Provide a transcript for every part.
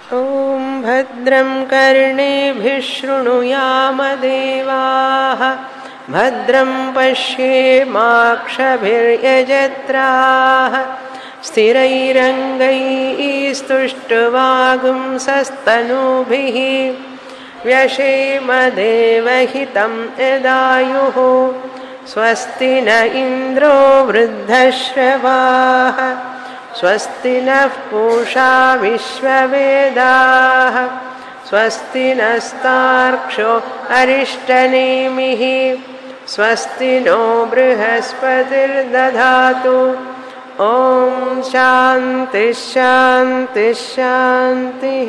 ॐ भद्रं कर्णेभिः शृणुयामदेवाः भद्रं पश्येमाक्षभिर्यजत्राः स्थिरैरङ्गैस्तुष्टुवागुंसस्तनूभिः व्यशेमदेवहितं यदायुः स्वस्ति न इन्द्रो वृद्धश्रवाः स्वस्ति नः पूषा विश्ववेदाः स्वस्ति नस्तार्क्ष्यो अरिष्टनेमिः स्वस्ति नो बृहस्पतिर्दधातु ॐ शान्तिः शान्तिः शान्तिः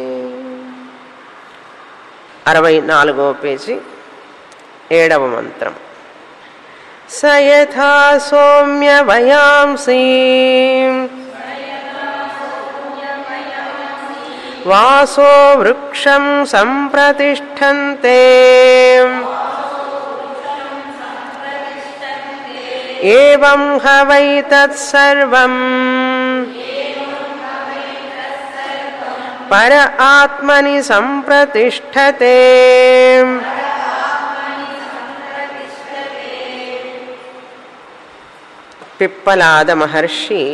అరవై నాలుగవ పేజీ ఏడవ మంత్రం స యథా సౌమ్య వయాంసి వాసో వృక్షం సంప్రతిష్టంతే ఏవం హవై తత్సర్వం పర ఆత్మని సంప్రతిష్టతే పిప్పలాద మహర్షి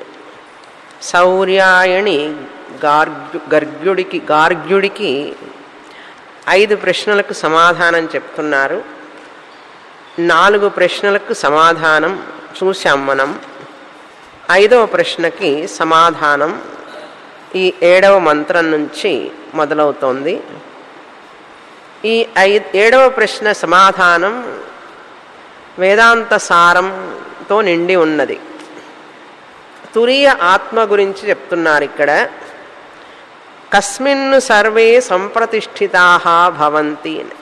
సౌర్యాయణి గార్గ్యు గర్గ్యుడికి గార్గ్యుడికి ఐదు ప్రశ్నలకు సమాధానం చెప్తున్నారు నాలుగు ప్రశ్నలకు సమాధానం చూశాం మనం ఐదవ ప్రశ్నకి సమాధానం ఈ ఏడవ మంత్రం నుంచి మొదలవుతోంది ఈ ఐ ఏడవ ప్రశ్న సమాధానం వేదాంత సారంతో నిండి ఉన్నది తురీయ ఆత్మ గురించి చెప్తున్నారు ఇక్కడ కస్మిన్ సర్వే సంప్రతిష్ఠితా భవంతి అని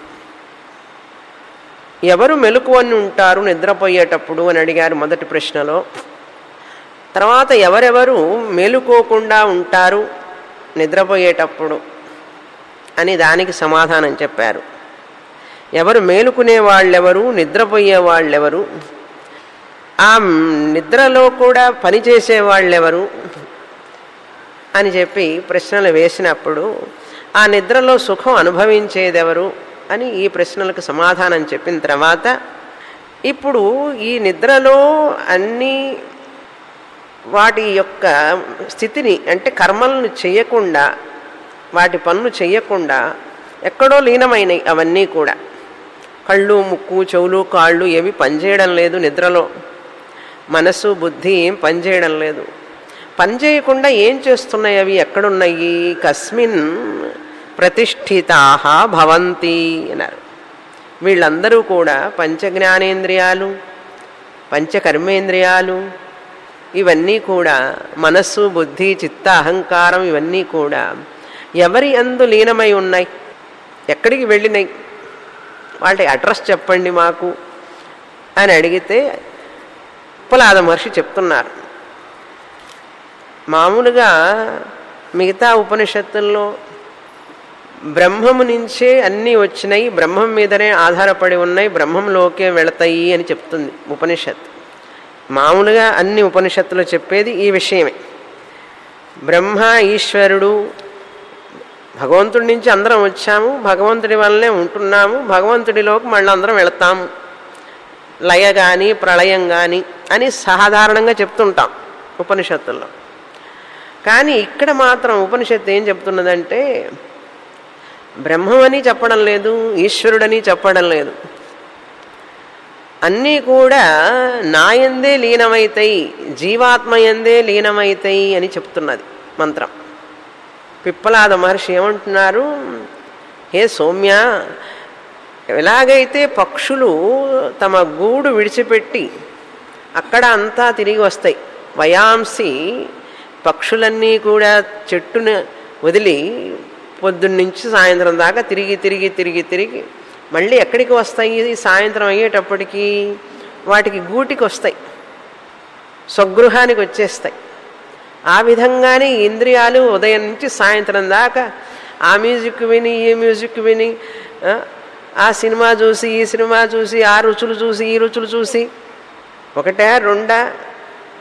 ఎవరు మెలకువని ఉంటారు నిద్రపోయేటప్పుడు అని అడిగారు మొదటి ప్రశ్నలో తర్వాత ఎవరెవరు మేలుకోకుండా ఉంటారు నిద్రపోయేటప్పుడు అని దానికి సమాధానం చెప్పారు ఎవరు మేలుకునే వాళ్ళెవరు నిద్రపోయే వాళ్ళెవరు ఆ నిద్రలో కూడా పనిచేసే వాళ్ళెవరు అని చెప్పి ప్రశ్నలు వేసినప్పుడు ఆ నిద్రలో సుఖం అనుభవించేదెవరు అని ఈ ప్రశ్నలకు సమాధానం చెప్పిన తర్వాత ఇప్పుడు ఈ నిద్రలో అన్నీ వాటి యొక్క స్థితిని అంటే కర్మలను చేయకుండా వాటి పనులు చేయకుండా ఎక్కడో లీనమైనవి అవన్నీ కూడా కళ్ళు ముక్కు చెవులు కాళ్ళు ఏవి పనిచేయడం లేదు నిద్రలో మనసు బుద్ధి ఏం పనిచేయడం లేదు పనిచేయకుండా ఏం చేస్తున్నాయి అవి ఎక్కడున్నాయి కస్మిన్ ప్రతిష్ఠితా భవంతి అన్నారు వీళ్ళందరూ కూడా పంచజ్ఞానేంద్రియాలు పంచకర్మేంద్రియాలు ఇవన్నీ కూడా మనస్సు బుద్ధి చిత్త అహంకారం ఇవన్నీ కూడా ఎవరి అందు లీనమై ఉన్నాయి ఎక్కడికి వెళ్ళినాయి వాటి అడ్రస్ చెప్పండి మాకు అని అడిగితే ఉప్పలాద మహర్షి చెప్తున్నారు మామూలుగా మిగతా ఉపనిషత్తుల్లో బ్రహ్మము నుంచే అన్నీ వచ్చినాయి బ్రహ్మం మీదనే ఆధారపడి ఉన్నాయి బ్రహ్మంలోకే వెళతాయి అని చెప్తుంది ఉపనిషత్తు మామూలుగా అన్ని ఉపనిషత్తులు చెప్పేది ఈ విషయమే బ్రహ్మ ఈశ్వరుడు భగవంతుడి నుంచి అందరం వచ్చాము భగవంతుడి వల్లనే ఉంటున్నాము భగవంతుడిలోకి మళ్ళీ అందరం వెళతాము లయ కానీ ప్రళయం కానీ అని సాధారణంగా చెప్తుంటాం ఉపనిషత్తుల్లో కానీ ఇక్కడ మాత్రం ఉపనిషత్తు ఏం చెప్తున్నదంటే బ్రహ్మమని చెప్పడం లేదు ఈశ్వరుడని చెప్పడం లేదు అన్నీ కూడా నాయందే లీనమైతాయి జీవాత్మయందే లీనమైతాయి అని చెప్తున్నది మంత్రం పిప్పలాద మహర్షి ఏమంటున్నారు హే సౌమ్య ఎలాగైతే పక్షులు తమ గూడు విడిచిపెట్టి అక్కడ అంతా తిరిగి వస్తాయి వయాంసి పక్షులన్నీ కూడా చెట్టును వదిలి పొద్దున్నుంచి సాయంత్రం దాకా తిరిగి తిరిగి తిరిగి తిరిగి మళ్ళీ ఎక్కడికి వస్తాయి సాయంత్రం అయ్యేటప్పటికి వాటికి గూటికి వస్తాయి స్వగృహానికి వచ్చేస్తాయి ఆ విధంగానే ఇంద్రియాలు ఉదయం నుంచి సాయంత్రం దాకా ఆ మ్యూజిక్ విని ఈ మ్యూజిక్ విని ఆ సినిమా చూసి ఈ సినిమా చూసి ఆ రుచులు చూసి ఈ రుచులు చూసి ఒకటే రెండా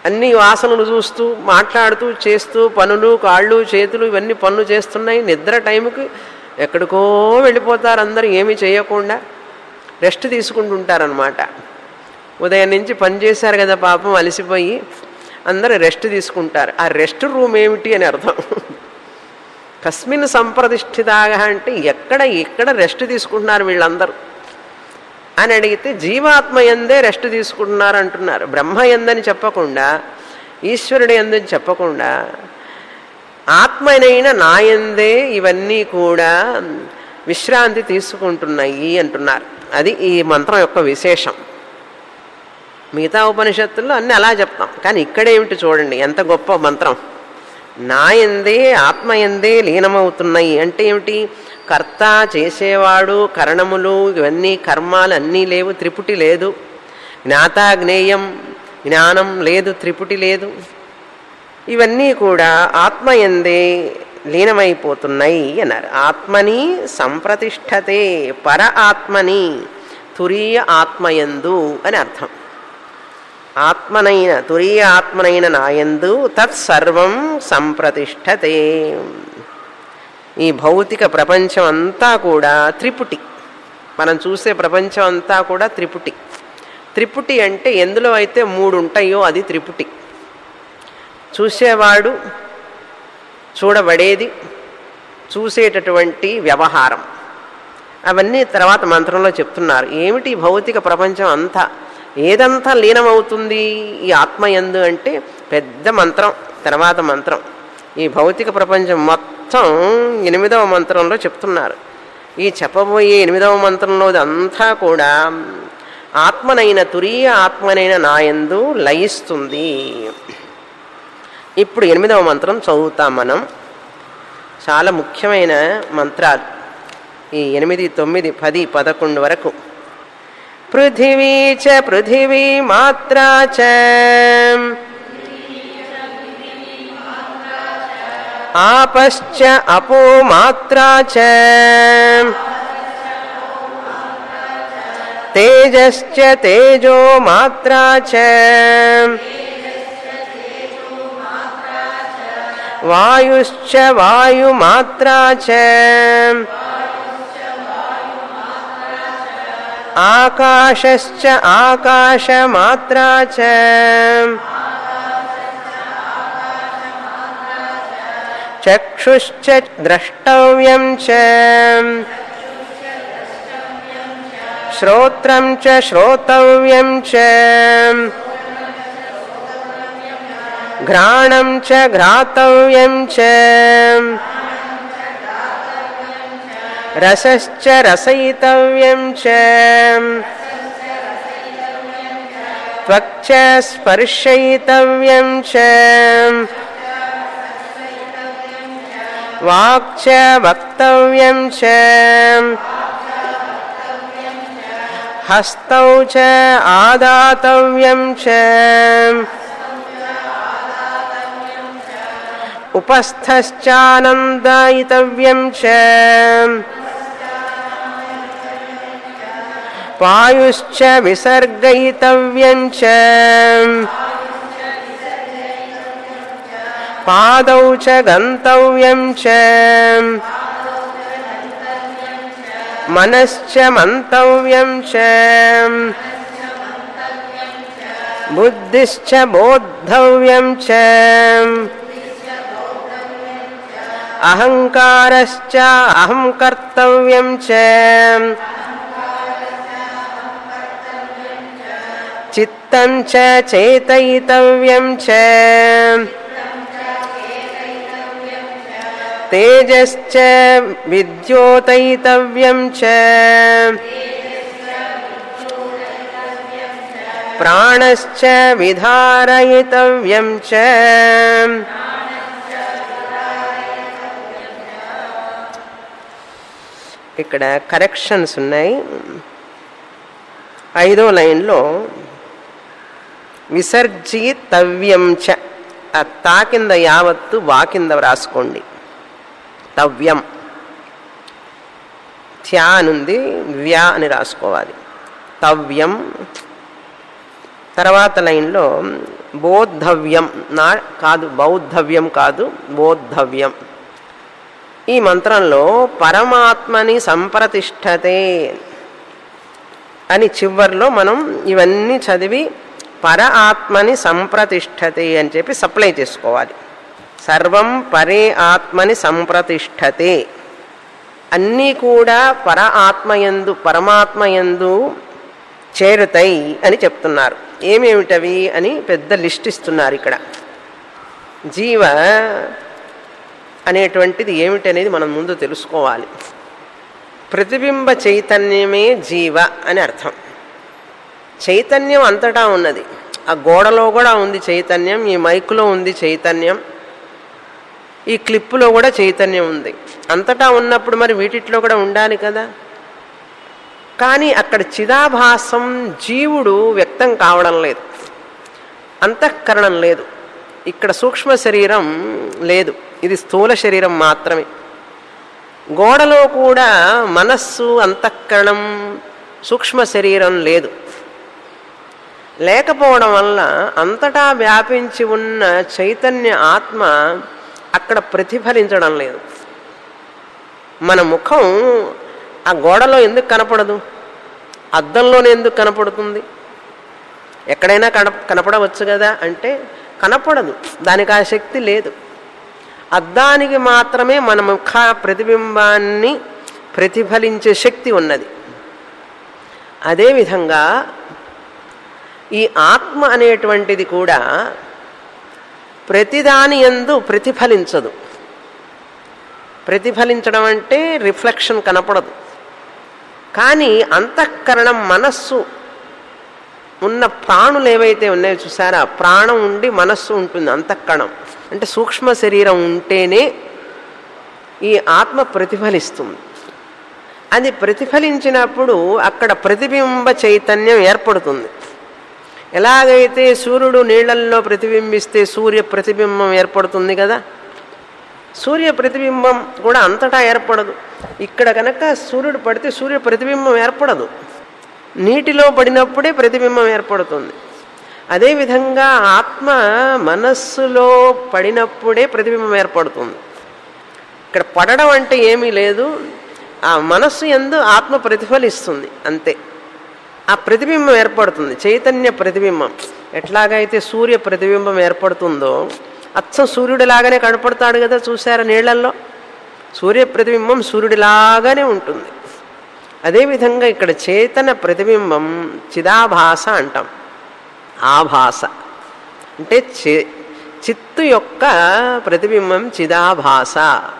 అన్ని వాసనలు చూస్తూ మాట్లాడుతూ చేస్తూ పనులు కాళ్ళు చేతులు ఇవన్నీ పనులు చేస్తున్నాయి నిద్ర టైంకి ఎక్కడికో వెళ్ళిపోతారు అందరూ ఏమీ చేయకుండా రెస్ట్ తీసుకుంటుంటారనమాట ఉదయం నుంచి పని చేశారు కదా పాపం అలసిపోయి అందరూ రెస్ట్ తీసుకుంటారు ఆ రెస్ట్ రూమ్ ఏమిటి అని అర్థం కస్మిన్ సంప్రతిష్ఠితాగా అంటే ఎక్కడ ఎక్కడ రెస్ట్ తీసుకుంటున్నారు వీళ్ళందరూ అని అడిగితే జీవాత్మ ఎందే రెస్ట్ తీసుకుంటున్నారు అంటున్నారు బ్రహ్మ ఎందని చెప్పకుండా ఈశ్వరుడు ఎందని చెప్పకుండా ఆత్మనైన నాయందే ఇవన్నీ కూడా విశ్రాంతి తీసుకుంటున్నాయి అంటున్నారు అది ఈ మంత్రం యొక్క విశేషం మిగతా ఉపనిషత్తుల్లో అన్నీ అలా చెప్తాం కానీ ఇక్కడేమిటి చూడండి ఎంత గొప్ప మంత్రం నాయందే ఆత్మయందే లీనమవుతున్నాయి అంటే ఏమిటి కర్త చేసేవాడు కరణములు ఇవన్నీ కర్మాలు అన్నీ లేవు త్రిపుటి లేదు జ్ఞాత జ్ఞేయం జ్ఞానం లేదు త్రిపుటి లేదు ఇవన్నీ కూడా ఆత్మయందే లీనమైపోతున్నాయి అన్నారు ఆత్మని సంప్రతిష్టతే పర ఆత్మని తురీయ ఆత్మయందు అని అర్థం ఆత్మనైన తురీయ ఆత్మనైన నాయందు తత్సర్వం సంప్రతిష్టతే ఈ భౌతిక ప్రపంచం అంతా కూడా త్రిపుటి మనం చూసే ప్రపంచం అంతా కూడా త్రిపుటి త్రిపుటి అంటే ఎందులో అయితే మూడు ఉంటాయో అది త్రిపుటి చూసేవాడు చూడబడేది చూసేటటువంటి వ్యవహారం అవన్నీ తర్వాత మంత్రంలో చెప్తున్నారు ఏమిటి ఈ భౌతిక ప్రపంచం అంతా ఏదంతా లీనమవుతుంది ఈ ఆత్మయందు అంటే పెద్ద మంత్రం తర్వాత మంత్రం ఈ భౌతిక ప్రపంచం మొత్తం ఎనిమిదవ మంత్రంలో చెప్తున్నారు ఈ చెప్పబోయే ఎనిమిదవ మంత్రంలో అంతా కూడా ఆత్మనైన తురీయ ఆత్మనైన నాయందు లయిస్తుంది ఇప్పుడు ఎనిమిదవ మంత్రం చదువుతాం మనం చాలా ముఖ్యమైన మంత్రాలు ఈ ఎనిమిది తొమ్మిది పది పదకొండు వరకు పృథివీ చ పృథివీ మాత్రా చ ఆపశ్చ అపో మాత్రా చ తేజశ్చ తేజో మాత్రా చ వాయుశ్చ వాయుమాత్రా చ ఆకాశశ్చ ఆకాశమాత్రా చ చక్షుశ్చ ద్రష్టవ్యం చ శ్రోత్రం చ శ్రోతవ్యం చ घ्राणं च घ्रातव्यं च रसश्च रसयितव्यं च त्वक् च स्पर्शयितव्यं च वाक् च वक्तव्यं च हस्तौ च आदातव्यं च उपस्थश्चानन्दायितव्यं च वायुश्च विसर्गयितव्यं च पादौ च गन्तव्यं च मनश्च मन्तव्यं च बुद्धिश्च बोद्धव्यं च अहङ्कारश्च अहं कर्तव्यं च चित्तं च चेतयितव्यं च तेजश्च विद्योतयितव्यं च प्राणश्च विधारयितव्यं च ఇక్కడ కరెక్షన్స్ ఉన్నాయి ఐదో లైన్లో విసర్జితవ్యం చ ఆ తా కింద యావత్తు వా కింద రాసుకోండి తవ్యం థ్యా అనుంది వ్యా అని రాసుకోవాలి తవ్యం తర్వాత లైన్లో బోద్ధవ్యం నా కాదు బౌద్ధవ్యం కాదు బోద్ధవ్యం ఈ మంత్రంలో పరమాత్మని సంప్రతిష్టతే అని చివర్లో మనం ఇవన్నీ చదివి పర ఆత్మని సంప్రతిష్టతే అని చెప్పి సప్లై చేసుకోవాలి సర్వం పరే ఆత్మని సంప్రతిష్టతే అన్నీ కూడా పర ఆత్మయందు పరమాత్మయందు చేరుతాయి అని చెప్తున్నారు ఏమేమిటవి అని పెద్ద లిస్ట్ ఇస్తున్నారు ఇక్కడ జీవ అనేటువంటిది ఏమిటనేది మనం ముందు తెలుసుకోవాలి ప్రతిబింబ చైతన్యమే జీవ అని అర్థం చైతన్యం అంతటా ఉన్నది ఆ గోడలో కూడా ఉంది చైతన్యం ఈ మైకులో ఉంది చైతన్యం ఈ క్లిప్పులో కూడా చైతన్యం ఉంది అంతటా ఉన్నప్పుడు మరి వీటిట్లో కూడా ఉండాలి కదా కానీ అక్కడ చిదాభాసం జీవుడు వ్యక్తం కావడం లేదు అంతఃకరణం లేదు ఇక్కడ సూక్ష్మ శరీరం లేదు ఇది స్థూల శరీరం మాత్రమే గోడలో కూడా మనస్సు అంతఃకరణం సూక్ష్మ శరీరం లేదు లేకపోవడం వల్ల అంతటా వ్యాపించి ఉన్న చైతన్య ఆత్మ అక్కడ ప్రతిఫలించడం లేదు మన ముఖం ఆ గోడలో ఎందుకు కనపడదు అద్దంలోనే ఎందుకు కనపడుతుంది ఎక్కడైనా కన కనపడవచ్చు కదా అంటే కనపడదు దానికి ఆ శక్తి లేదు అద్దానికి మాత్రమే మన ముఖ ప్రతిబింబాన్ని ప్రతిఫలించే శక్తి ఉన్నది అదేవిధంగా ఈ ఆత్మ అనేటువంటిది కూడా ప్రతిదాని ఎందు ప్రతిఫలించదు ప్రతిఫలించడం అంటే రిఫ్లెక్షన్ కనపడదు కానీ అంతఃకరణం మనస్సు ఉన్న ప్రాణులు ఏవైతే ఉన్నాయో చూసారా ప్రాణం ఉండి మనస్సు ఉంటుంది అంతఃకరణం అంటే సూక్ష్మ శరీరం ఉంటేనే ఈ ఆత్మ ప్రతిఫలిస్తుంది అది ప్రతిఫలించినప్పుడు అక్కడ ప్రతిబింబ చైతన్యం ఏర్పడుతుంది ఎలాగైతే సూర్యుడు నీళ్లల్లో ప్రతిబింబిస్తే సూర్య ప్రతిబింబం ఏర్పడుతుంది కదా సూర్య ప్రతిబింబం కూడా అంతటా ఏర్పడదు ఇక్కడ కనుక సూర్యుడు పడితే సూర్య ప్రతిబింబం ఏర్పడదు నీటిలో పడినప్పుడే ప్రతిబింబం ఏర్పడుతుంది అదేవిధంగా ఆత్మ మనస్సులో పడినప్పుడే ప్రతిబింబం ఏర్పడుతుంది ఇక్కడ పడడం అంటే ఏమీ లేదు ఆ మనస్సు ఎందు ఆత్మ ప్రతిఫలిస్తుంది అంతే ఆ ప్రతిబింబం ఏర్పడుతుంది చైతన్య ప్రతిబింబం ఎట్లాగైతే సూర్య ప్రతిబింబం ఏర్పడుతుందో అచ్చం సూర్యుడిలాగానే కనపడతాడు కదా చూసారా నీళ్లల్లో సూర్య ప్రతిబింబం సూర్యుడిలాగానే ఉంటుంది అదేవిధంగా ఇక్కడ చేతన ప్రతిబింబం చిదాభాస అంటాం ఆభాస అంటే చి చిత్తు యొక్క ప్రతిబింబం చిదాభాస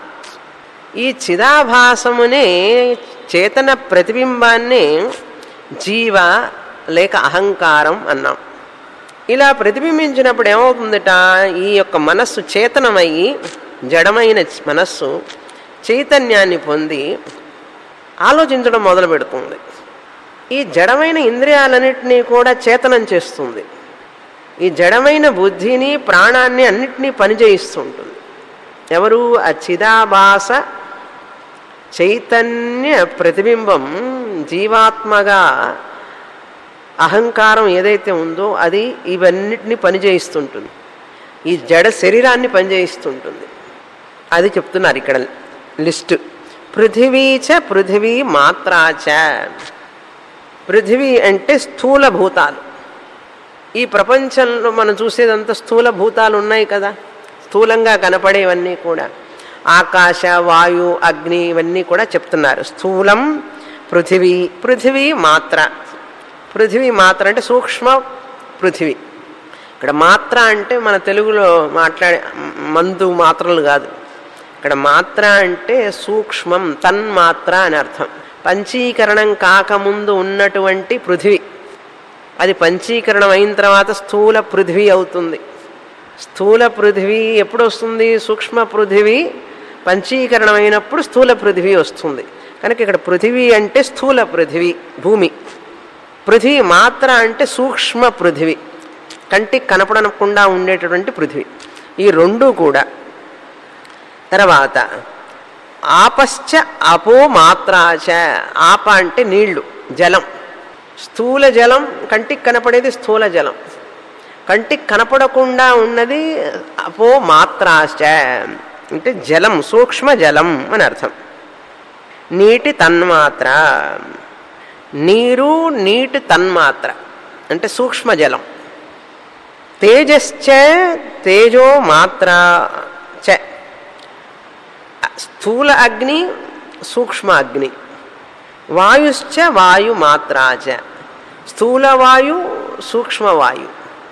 ఈ చిదాభాసమునే చేతన ప్రతిబింబాన్ని జీవ లేక అహంకారం అన్నాం ఇలా ప్రతిబింబించినప్పుడు ఏమవుతుందట ఈ యొక్క మనస్సు చేతనమయ్యి జడమైన మనస్సు చైతన్యాన్ని పొంది ఆలోచించడం మొదలు పెడుతుంది ఈ జడమైన ఇంద్రియాలన్నింటినీ కూడా చేతనం చేస్తుంది ఈ జడమైన బుద్ధిని ప్రాణాన్ని అన్నిటినీ పనిచేయిస్తుంటుంది ఎవరు ఆ చిదాభాస చైతన్య ప్రతిబింబం జీవాత్మగా అహంకారం ఏదైతే ఉందో అది ఇవన్నిటిని పనిచేయిస్తుంటుంది ఈ జడ శరీరాన్ని పనిచేయిస్తుంటుంది అది చెప్తున్నారు ఇక్కడ లిస్ట్ పృథివీచ పృథివీ మాత్రాచ పృథివీ అంటే స్థూల భూతాలు ఈ ప్రపంచంలో మనం చూసేదంతా స్థూల భూతాలు ఉన్నాయి కదా స్థూలంగా కనపడేవన్నీ కూడా ఆకాశ వాయు అగ్ని ఇవన్నీ కూడా చెప్తున్నారు స్థూలం పృథివీ పృథివీ మాత్ర పృథివీ మాత్ర అంటే సూక్ష్మ పృథివీ ఇక్కడ మాత్ర అంటే మన తెలుగులో మాట్లాడే మందు మాత్రలు కాదు ఇక్కడ మాత్ర అంటే సూక్ష్మం తన్మాత్ర అని అర్థం పంచీకరణం కాకముందు ఉన్నటువంటి పృథివీ అది పంచీకరణం అయిన తర్వాత స్థూల పృథివీ అవుతుంది స్థూల పృథివీ ఎప్పుడు వస్తుంది సూక్ష్మ పృథివీ పంచీకరణం అయినప్పుడు స్థూల పృథివీ వస్తుంది కనుక ఇక్కడ పృథివీ అంటే స్థూల పృథివీ భూమి పృథివీ మాత్ర అంటే సూక్ష్మ పృథివీ కంటికి కనపడకుండా ఉండేటటువంటి పృథివీ ఈ రెండు కూడా తర్వాత ఆపశ్చ అపో మాత్రాచ ఆప అంటే నీళ్లు జలం స్థూల జలం కంటికి కనపడేది స్థూల జలం కంటికి కనపడకుండా ఉన్నది అపో మాత్రాశ్చ అంటే జలం సూక్ష్మ జలం అని అర్థం నీటి తన్మాత్ర నీరు నీటి తన్మాత్ర అంటే సూక్ష్మ జలం తేజశ్చ తేజో మాత్ర చ స్థూల అగ్ని సూక్ష్మ అగ్ని వాయుశ్చ వాయు మాత్రా చ స్థూల వాయు సూక్ష్మ వాయు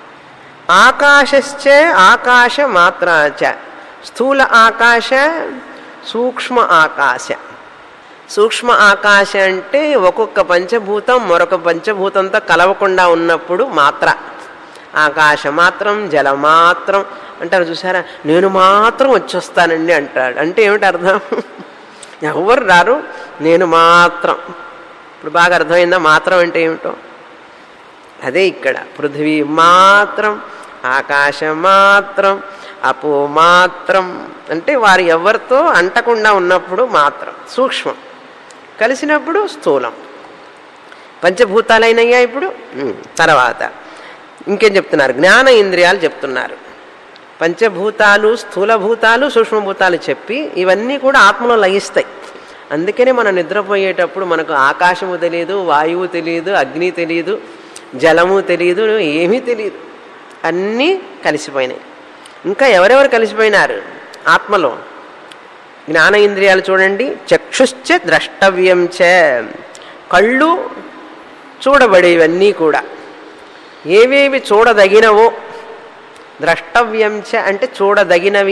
ఆకాశశ్చ ఆకాశ మాత్రా చ స్థూల ఆకాశ సూక్ష్మ ఆకాశ సూక్ష్మ ఆకాశ అంటే ఒక్కొక్క పంచభూతం మరొక పంచభూతంతో కలవకుండా ఉన్నప్పుడు మాత్ర ఆకాశ మాత్రం జల మాత్రం అంటారు చూసారా నేను మాత్రం వచ్చొస్తానండి అంటాడు అంటే ఏమిటి అర్థం ఎవరు రారు నేను మాత్రం ఇప్పుడు బాగా అర్థమైందా మాత్రం అంటే ఏమిటో అదే ఇక్కడ పృథ్వీ మాత్రం ఆకాశం మాత్రం అపో మాత్రం అంటే వారు ఎవరితో అంటకుండా ఉన్నప్పుడు మాత్రం సూక్ష్మం కలిసినప్పుడు స్థూలం పంచభూతాలైనయ్యా ఇప్పుడు ఉమ్, తర్వాత ఇంకేం చెప్తున్నారు జ్ఞాన ఇంద్రియాలు చెప్తున్నారు పంచభూతాలు స్థూలభూతాలు సూక్ష్మభూతాలు చెప్పి ఇవన్నీ కూడా ఆత్మలో లయిస్తాయి అందుకనే మనం నిద్రపోయేటప్పుడు మనకు ఆకాశము తెలియదు వాయువు తెలియదు అగ్ని తెలియదు జలము తెలియదు ఏమీ తెలియదు అన్నీ కలిసిపోయినాయి ఇంకా ఎవరెవరు కలిసిపోయినారు ఆత్మలో జ్ఞాన ఇంద్రియాలు చూడండి చక్షుశ్చ ద్రష్టవ్యం చ కళ్ళు చూడబడేవన్నీ కూడా ఏవేవి చూడదగినవో ద్రష్టవ్యం చ అంటే చూడదగినవి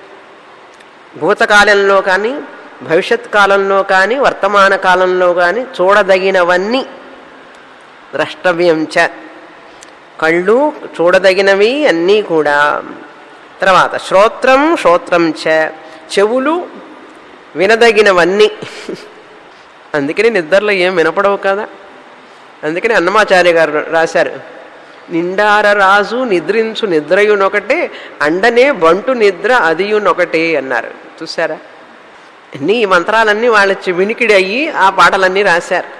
భూతకాలంలో కానీ భవిష్యత్ కాలంలో కానీ వర్తమాన కాలంలో కానీ చూడదగినవన్నీ ద్రష్టవ్యం చ కళ్ళు చూడదగినవి అన్నీ కూడా తర్వాత శ్రోత్రం శ్రోత్రం చ చెవులు వినదగినవన్నీ అందుకని నిద్రలో ఏం వినపడవు కదా అందుకని అన్నమాచార్య గారు రాశారు నిండార రాజు నిద్రించు నిద్రయునొకటే అండనే బంటు నిద్ర అదియునొకటే అన్నారు చూసారా అన్ని ఈ మంత్రాలన్నీ వాళ్ళ చె- వినికిడి అయ్యి ఆ పాటలన్నీ రాశారు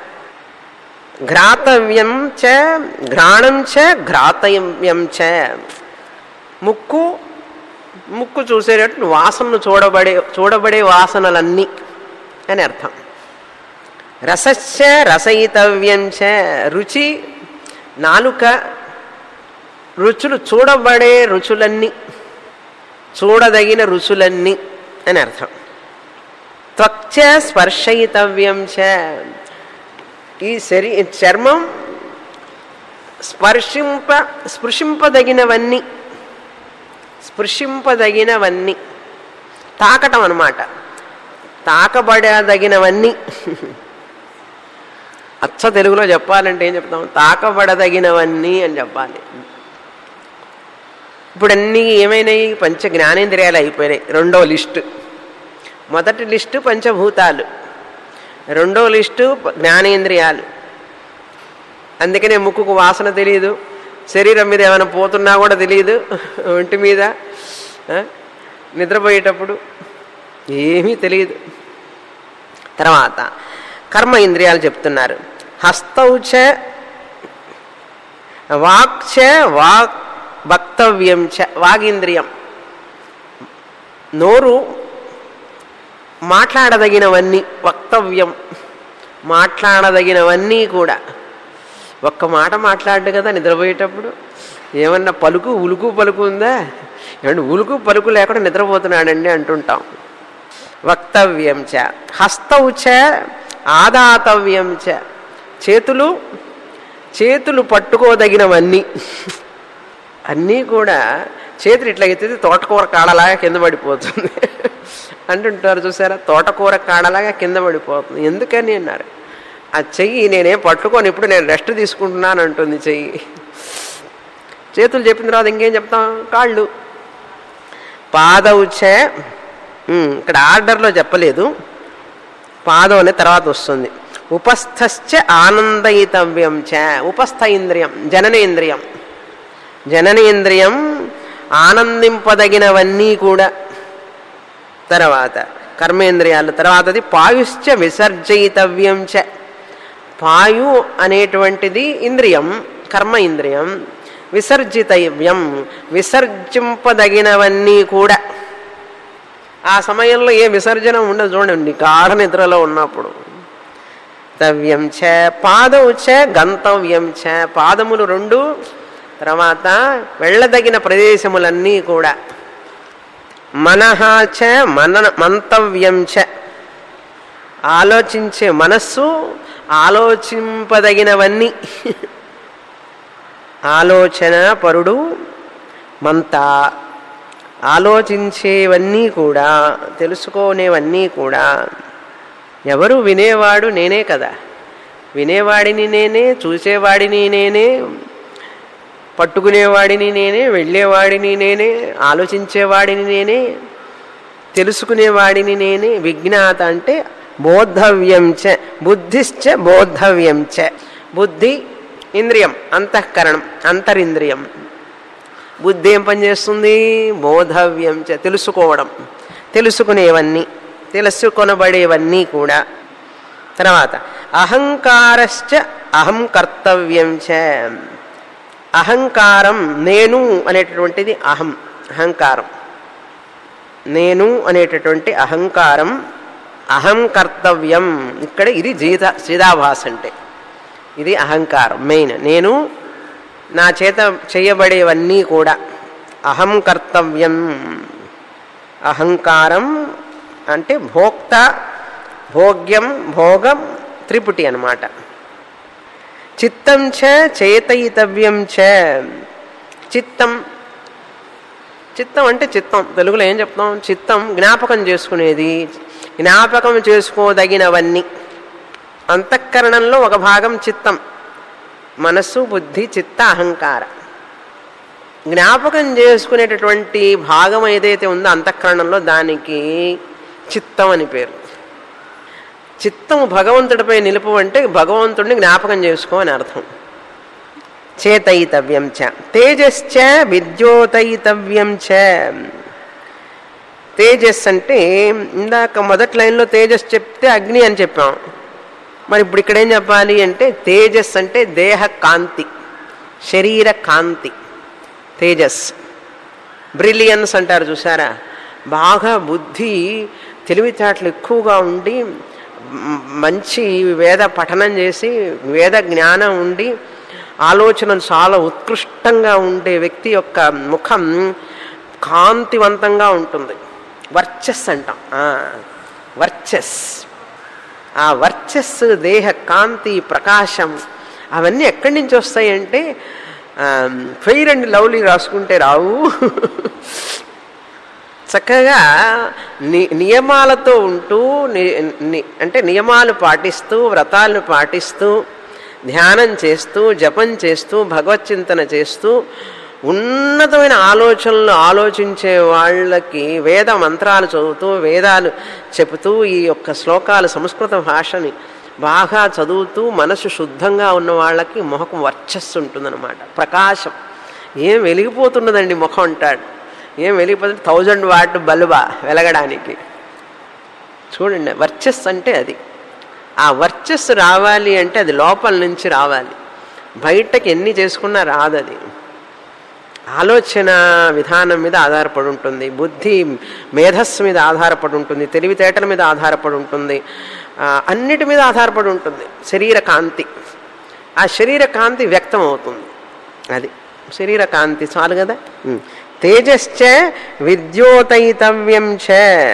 ఘ్రాతవ్యం చ ఘ్రాణం చ ఘ్రాతవ్యం చ ముక్కు ముక్కు చూసేటట్టు వాసనను చూడబడే చూడబడే వాసనలన్నీ అని అర్థం రసశ్చ రసయితవ్యం చ రుచి నాలుక రుచులు చూడబడే రుచులన్నీ చూడదగిన రుచులన్నీ అని అర్థం త్వక్చ స్పర్శయితవ్యం చ ఈ శరీ చర్మం స్పర్శింప స్పృశింపదగినవన్నీ స్పృశింపదగినవన్నీ తాకటం అన్నమాట తాకబడదగినవన్నీ అచ్చ తెలుగులో చెప్పాలంటే ఏం చెప్తాం తాకబడదగినవన్నీ అని చెప్పాలి ఇప్పుడు అన్నీ ఏమైనాయి పంచ జ్ఞానేంద్రియాలు అయిపోయినాయి రెండో లిస్టు మొదటి లిస్టు పంచభూతాలు రెండో లిస్టు ప- జ్ఞానేంద్రియాలు అందుకనే ముక్కుకు వాసన తెలియదు శరీరం మీద ఏమైనా పోతున్నా కూడా తెలియదు ఒంటి మీద ఆ? నిద్రపోయేటప్పుడు ఏమీ తెలియదు తర్వాత కర్మ ఇంద్రియాలు చెప్తున్నారు హస్తౌచ వాక్చ వాక్ వక్తవ్యం చ వాగింద్రియం నోరు మాట్లాడదగినవన్నీ వక్తవ్యం మాట్లాడదగినవన్నీ కూడా ఒక్క మాట మాట్లాడు కదా నిద్రపోయేటప్పుడు ఏమన్నా పలుకు ఉలుకు పలుకు ఉందా ఏమంటే ఉలుకు పలుకు లేకుండా నిద్రపోతున్నాడండి అంటుంటాం వక్తవ్యం చ హస్తౌ చ ఆదాతవ్యం చ చేతులు చేతులు పట్టుకోదగినవన్నీ అన్నీ కూడా చేతులు ఇట్లా ఎత్తితే తోటకూర కాడలాగా కింద పడిపోతుంది అంటుంటారు చూసారా తోటకూర కాడలాగా కింద పడిపోతుంది ఎందుకని అన్నారు ఆ చెయ్యి నేనేం పట్టుకొని ఇప్పుడు నేను రెస్ట్ తీసుకుంటున్నాను అంటుంది చెయ్యి చేతులు చెప్పిన తర్వాత ఇంకేం చెప్తాం కాళ్ళు పాదౌచ ఉమ్, ఇక్కడ ఆర్డర్లో చెప్పలేదు పాదం అనే తర్వాత వస్తుంది ఉపస్థశ్చ ఆనందయితవ్యం చ ఉపస్థ ఇంద్రియం జననేంద్రియం జననేంద్రియం ఆనందింపదగినవన్నీ కూడా తర్వాత కర్మేంద్రియాలు తర్వాతది పాయుశ్చ విసర్జయితవ్యం చ పాయు అనేటువంటిది ఇంద్రియం కర్మ ఇంద్రియం విసర్జితవ్యం విసర్జింపదగినవన్నీ కూడా ఆ సమయంలో ఏ విసర్జనం ఉండదు చూడండి గాఢ నిద్రలో ఉన్నప్పుడు తవ్యం చ పాదం చ గంతవ్యం చ పాదములు రెండు తర్వాత వెళ్ళదగిన ప్రదేశములన్నీ కూడా మనహ చ మన మంతవ్యం చ ఆలోచించే మనస్సు ఆలోచింపదగినవన్నీ ఆలోచన పరుడు మంత ఆలోచించేవన్నీ కూడా తెలుసుకునేవన్నీ కూడా ఎవరు వినేవాడు నేనే కదా వినేవాడిని నేనే చూసేవాడిని నేనే పట్టుకునేవాడిని నేనే వెళ్ళేవాడిని నేనే ఆలోచించేవాడిని నేనే తెలుసుకునేవాడిని నేనే విజ్ఞాత అంటే బోద్ధవ్యం చ బుద్ధిశ్చ బోద్ధవ్యం చ బుద్ధి ఇంద్రియం అంతఃకరణం అంతరింద్రియం బుద్ధి ఏం పనిచేస్తుంది బోధవ్యం చ తెలుసుకోవడం తెలుసుకునేవన్నీ తెలుసుకొనబడేవన్నీ కూడా తర్వాత అహంకారశ్చ అహం కర్తవ్యం చ అహంకారం నేను అనేటటువంటిది అహం అహంకారం నేను అనేటటువంటి అహంకారం అహం కర్తవ్యం ఇక్కడ ఇది జీత సీదాభాస్ అంటే ఇది అహంకారం మెయిన్ నేను నా చేత చేయబడేవన్నీ కూడా అహం కర్తవ్యం అహంకారం అంటే భోక్త భోగ్యం భోగం త్రిపుటి అనమాట చిత్తం చ చేతయితవ్యం చ చిత్తం చిత్తం అంటే చిత్తం తెలుగులో ఏం చెప్తాం చిత్తం జ్ఞాపకం చేసుకునేది జ్ఞాపకం చేసుకోదగినవన్నీ అంతఃకరణంలో ఒక భాగం చిత్తం మనస్సు బుద్ధి చిత్త అహంకార జ్ఞాపకం చేసుకునేటటువంటి భాగం ఏదైతే ఉందో అంతఃకరణంలో దానికి చిత్తం అని పేరు చిత్తం భగవంతుడిపై నిలుపు అంటే భగవంతుడిని జ్ఞాపకం చేసుకో అని అర్థం చేతయితవ్యం చ తేజశ్చ విద్యోతయితవ్యం చ తేజస్ అంటే ఇందాక మొదటి లైన్లో తేజస్ చెప్తే అగ్ని అని చెప్పాం మరి ఇప్పుడు ఇక్కడ ఏం చెప్పాలి అంటే తేజస్ అంటే దేహ కాంతి శరీర కాంతి తేజస్ బ్రిలియన్స్ అంటారు చూసారా బాగా బుద్ధి తెలివితేటలు ఎక్కువగా ఉండి మ్, మంచి వేద పఠనం చేసి వేద జ్ఞానం ఉండి ఆలోచనలు చాలా ఉత్కృష్టంగా ఉండే వ్యక్తి యొక్క ముఖం కాంతివంతంగా ఉంటుంది వర్చస్ అంటాం ఆ, వర్చస్ ఆ వర్చస్సు దేహ కాంతి ప్రకాశం అవన్నీ ఎక్కడి నుంచి వస్తాయంటే ఫెయిర్ అండ్ లవ్లీ రాసుకుంటే రావు చక్కగా ని నియమాలతో ఉంటూ ని- ని- అంటే నియమాలు పాటిస్తూ వ్రతాలను పాటిస్తూ ధ్యానం చేస్తూ జపం చేస్తూ భగవచ్చింతన చేస్తూ ఉన్నతమైన ఆలోచనలు ఆలోచించే వాళ్ళకి వేద మంత్రాలు చదువుతూ వేదాలు చెబుతూ ఈ యొక్క శ్లోకాలు సంస్కృత భాషని బాగా చదువుతూ మనసు శుద్ధంగా ఉన్న వాళ్ళకి మొహం వర్చస్సు ఉంటుందన్నమాట ప్రకాశం ఏం వెలిగిపోతున్నదండి ముఖం అంటాడు ఏం వెలిగిపోతుంది థౌజండ్ వాట్ బల్బా వెలగడానికి చూడండి వర్చస్సు అంటే అది ఆ వర్చస్సు రావాలి అంటే అది లోపల నుంచి రావాలి బయటకి ఎన్ని చేసుకున్నా రాదు అది ఆలోచన విధానం మీద ఆధారపడి ఉంటుంది బుద్ధి మేధస్సు మీద ఆధారపడి ఉంటుంది తెలివితేటల మీద ఆధారపడి ఉంటుంది ఆ, అన్నిటి మీద ఆధారపడి ఉంటుంది శరీర కాంతి ఆ శరీర కాంతి వ్యక్తం అవుతుంది అది శరీర కాంతి చాలు కదా ఉం. తేజశ్చ విద్యోతయితవ్యం చ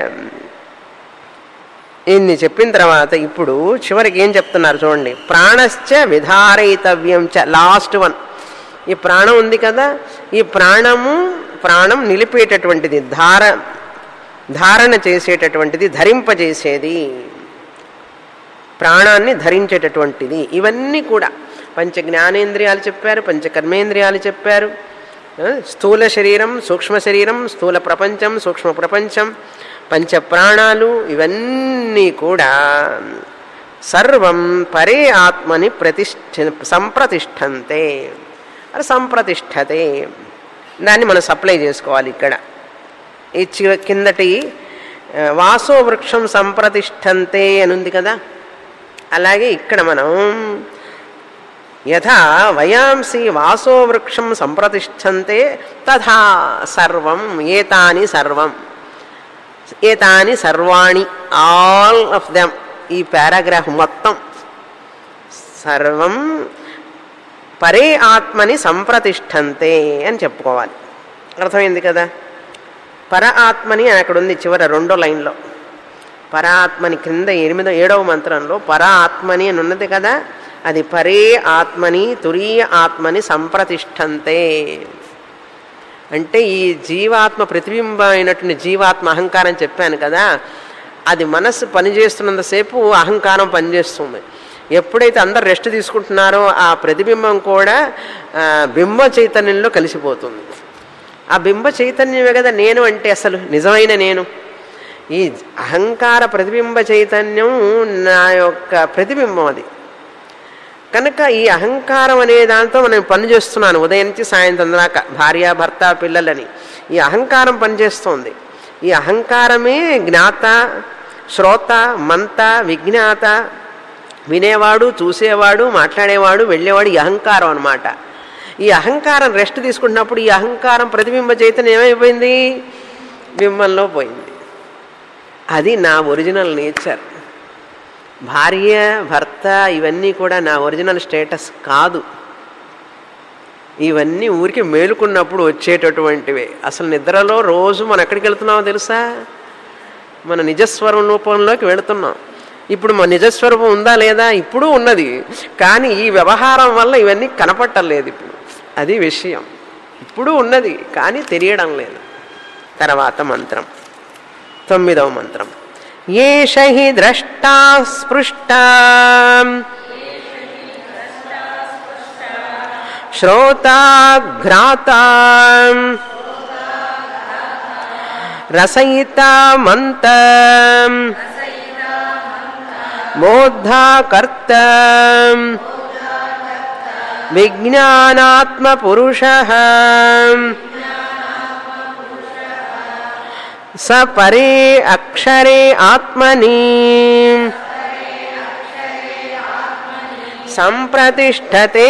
ఇన్ని చెప్పిన తర్వాత ఇప్పుడు చివరికి ఏం చెప్తున్నారు చూడండి ప్రాణశ్చ విధారయితవ్యం చ లాస్ట్ వన్ ఈ ప్రాణం ఉంది కదా ఈ ప్రాణము ప్రాణం నిలిపేటటువంటిది ధార ధారణ చేసేటటువంటిది ధరింపజేసేది ప్రాణాన్ని ధరించేటటువంటిది ఇవన్నీ కూడా పంచ జ్ఞానేంద్రియాలు చెప్పారు పంచ కర్మేంద్రియాలు చెప్పారు ఆ, స్థూల శరీరం సూక్ష్మ శరీరం స్థూల ప్రపంచం సూక్ష్మ ప్రపంచం పంచ ప్రాణాలు ఇవన్నీ కూడా సర్వం పరే ఆత్మని ప్రతిష్ఠ సంప్రతిష్టంతే అది సంప్రతిష్టతే దాన్ని మనం సప్లై చేసుకోవాలి ఇక్కడ ఈ చి- కిందటి ఆ, వాసో వృక్షం సంప్రతిష్టంతే అని ఉంది కదా అలాగే ఇక్కడ మనం యథా వయాంసి వాసో వృక్షం సంప్రతిష్టంతే తథా సర్వం ఏతాని సర్వం ఏతాని సర్వాణి ఆల్ ఆఫ్ దెమ్ ఈ పారాగ్రాఫ్ మొత్తం సర్వం పరే ఆత్మని సంప్రతిష్టంతే అని చెప్పుకోవాలి అర్థమైంది కదా పర ఆత్మని అని అక్కడ ఉంది చివర రెండో లైన్లో పర ఆత్మని క్రింద ఎనిమిదో ఏడవ మంత్రంలో పర ఆత్మని అని ఉన్నది కదా అది పరే ఆత్మని తురీయ ఆత్మని సంప్రతిష్టంతే అంటే ఈ జీవాత్మ ప్రతిబింబ అయినటువంటి జీవాత్మ అహంకారం చెప్పాను కదా అది మనస్సు పనిచేస్తున్నంతసేపు అహంకారం పనిచేస్తుంది ఎప్పుడైతే అందరు రెస్ట్ తీసుకుంటున్నారో ఆ ప్రతిబింబం కూడా ఆ, బింబ చైతన్యంలో కలిసిపోతుంది ఆ బింబ చైతన్యమే కదా నేను అంటే అసలు నిజమైన నేను ఈ అహంకార ప్రతిబింబ చైతన్యం నా యొక్క ప్రతిబింబం అది కనుక ఈ అహంకారం అనే దాంతో నేను పని చేస్తున్నాను ఉదయం నుంచి సాయంత్రం దాకా భార్య భర్త పిల్లలని ఈ అహంకారం పనిచేస్తోంది ఈ అహంకారమే జ్ఞాత శ్రోత మంత విజ్ఞాత వినేవాడు చూసేవాడు మాట్లాడేవాడు వెళ్ళేవాడు ఈ అహంకారం అనమాట ఈ అహంకారం రెస్ట్ తీసుకుంటున్నప్పుడు ఈ అహంకారం ప్రతిబింబ చైతన్యం ఏమైపోయింది బింబంలో పోయింది అది నా ఒరిజినల్ నేచర్ భార్య భర్త ఇవన్నీ కూడా నా ఒరిజినల్ స్టేటస్ కాదు ఇవన్నీ ఊరికి మేలుకున్నప్పుడు వచ్చేటటువంటివే అసలు నిద్రలో రోజు మనం ఎక్కడికి వెళ్తున్నామో తెలుసా మన నిజస్వరం రూపంలోకి వెళుతున్నాం ఇప్పుడు మన నిజస్వరూపం ఉందా లేదా ఇప్పుడు ఉన్నది కానీ ఈ వ్యవహారం వల్ల ఇవన్నీ కనపట్టలేదు ఇప్పుడు అది విషయం ఇప్పుడు ఉన్నది కానీ తెలియడం లేదు తర్వాత మంత్రం తొమ్మిదవ మంత్రం ఏష హి ద్రష్టా స్పృష్ట శ్రోతా ఘ్రాత రసయితా మంత మోద్ధా కర్త విజ్ఞానాత్మ పురుష స పరే అక్షరే ఆత్మని సంప్రతిష్టతే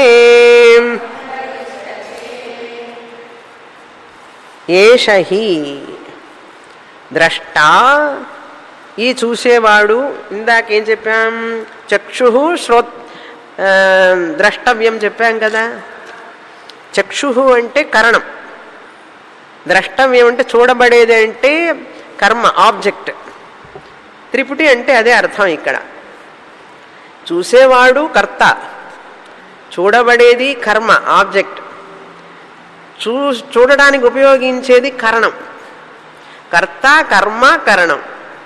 ఏష హి ద్రష్టా ఈ చూసేవాడు ఇందాకేం చెప్పాం చక్షు శ్రో ఆ, ద్రష్టవ్యం చెప్పాం కదా చక్షు అంటే కరణం ద్రష్టవ్యం అంటే చూడబడేది అంటే కర్మ ఆబ్జెక్ట్ త్రిపుటి అంటే అదే అర్థం ఇక్కడ చూసేవాడు కర్త చూడబడేది కర్మ ఆబ్జెక్ట్ చూ చూడడానికి ఉపయోగించేది కరణం కర్త కర్మ కరణం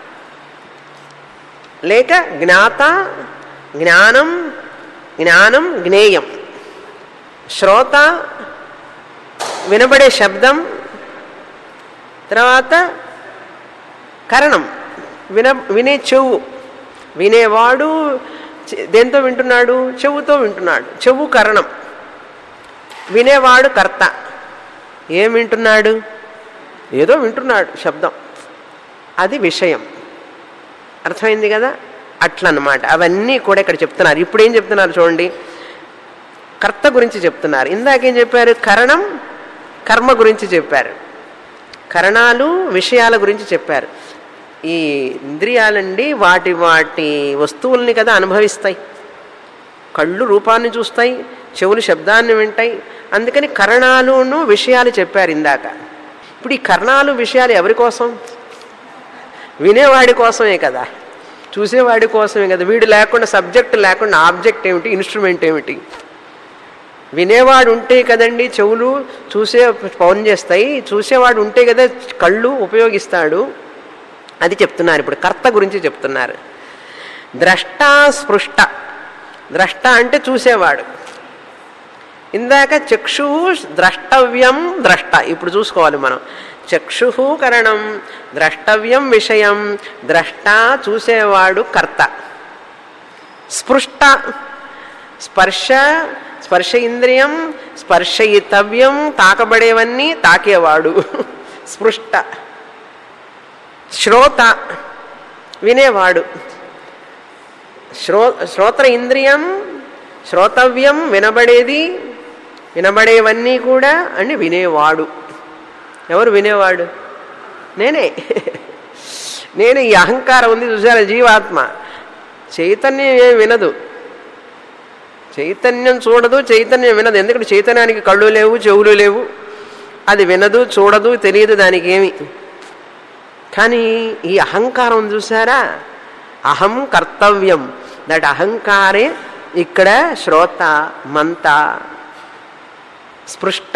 లేక జ్ఞాత జ్ఞానం జ్ఞానం జ్ఞేయం శ్రోత వినబడే శబ్దం తర్వాత కరణం విన వినే చెవు వినేవాడు చె- దేంతో వింటున్నాడు చెవుతో వింటున్నాడు చెవు కరణం వినేవాడు కర్త ఏం వింటున్నాడు ఏదో వింటున్నాడు శబ్దం అది విషయం అర్థమైంది కదా అట్లన్నమాట అవన్నీ కూడా ఇక్కడ చెప్తున్నారు ఇప్పుడు ఏం చెప్తున్నారు చూడండి కర్త గురించి చెప్తున్నారు ఇందాకేం చెప్పారు కరణం కర్మ గురించి చెప్పారు కరణాలు విషయాల గురించి చెప్పారు ఈ ఇంద్రియాలండి వాటి వాటి వస్తువుల్ని కదా అనుభవిస్తాయి కళ్ళు రూపాన్ని చూస్తాయి చెవులు శబ్దాన్ని వింటాయి అందుకని కరణాలును విషయాలు చెప్పారు ఇందాక ఇప్పుడు ఈ కరణాలు విషయాలు ఎవరి కోసం వినేవాడి కోసమే కదా చూసేవాడి కోసమే కదా వీడు లేకుండా సబ్జెక్ట్ లేకుండా ఆబ్జెక్ట్ ఏమిటి ఇన్స్ట్రుమెంట్ ఏమిటి వినేవాడు ఉంటే కదండి చెవులు చూసే పౌన్ చేస్తాయి చూసేవాడు ఉంటే కదా కళ్ళు ఉపయోగిస్తాడు అది చెప్తున్నారు ఇప్పుడు కర్త గురించి చెప్తున్నారు ద్రష్ట స్పృష్ట ద్రష్ట అంటే చూసేవాడు ఇందాక చక్షు ద్రష్టవ్యం ద్రష్ట ఇప్పుడు చూసుకోవాలి మనం చక్షు కరణం ద్రష్టవ్యం విషయం ద్రష్ట చూసేవాడు కర్త స్పృష్ట స్పర్శ స్పర్శ ఇంద్రియం స్పర్శయితవ్యం తాకబడేవన్నీ తాకేవాడు స్పృష్ట శ్రోత వినేవాడు శ్రో శ్రోత్ర ఇంద్రియం శ్రోతవ్యం వినబడేది వినబడేవన్నీ కూడా అని వినేవాడు ఎవరు వినేవాడు నేనే నేను ఈ అహంకారం ఉంది చూసారా జీవాత్మ చైతన్యం ఏం వినదు చైతన్యం చూడదు చైతన్యం వినదు ఎందుకంటే చైతన్యానికి కళ్ళు లేవు చెవులు లేవు అది వినదు చూడదు తెలియదు దానికి ఏమి కానీ ఈ అహంకారం చూసారా అహం కర్తవ్యం దట్ అహంకారే ఇక్కడ శ్రోత మంత స్పృష్ట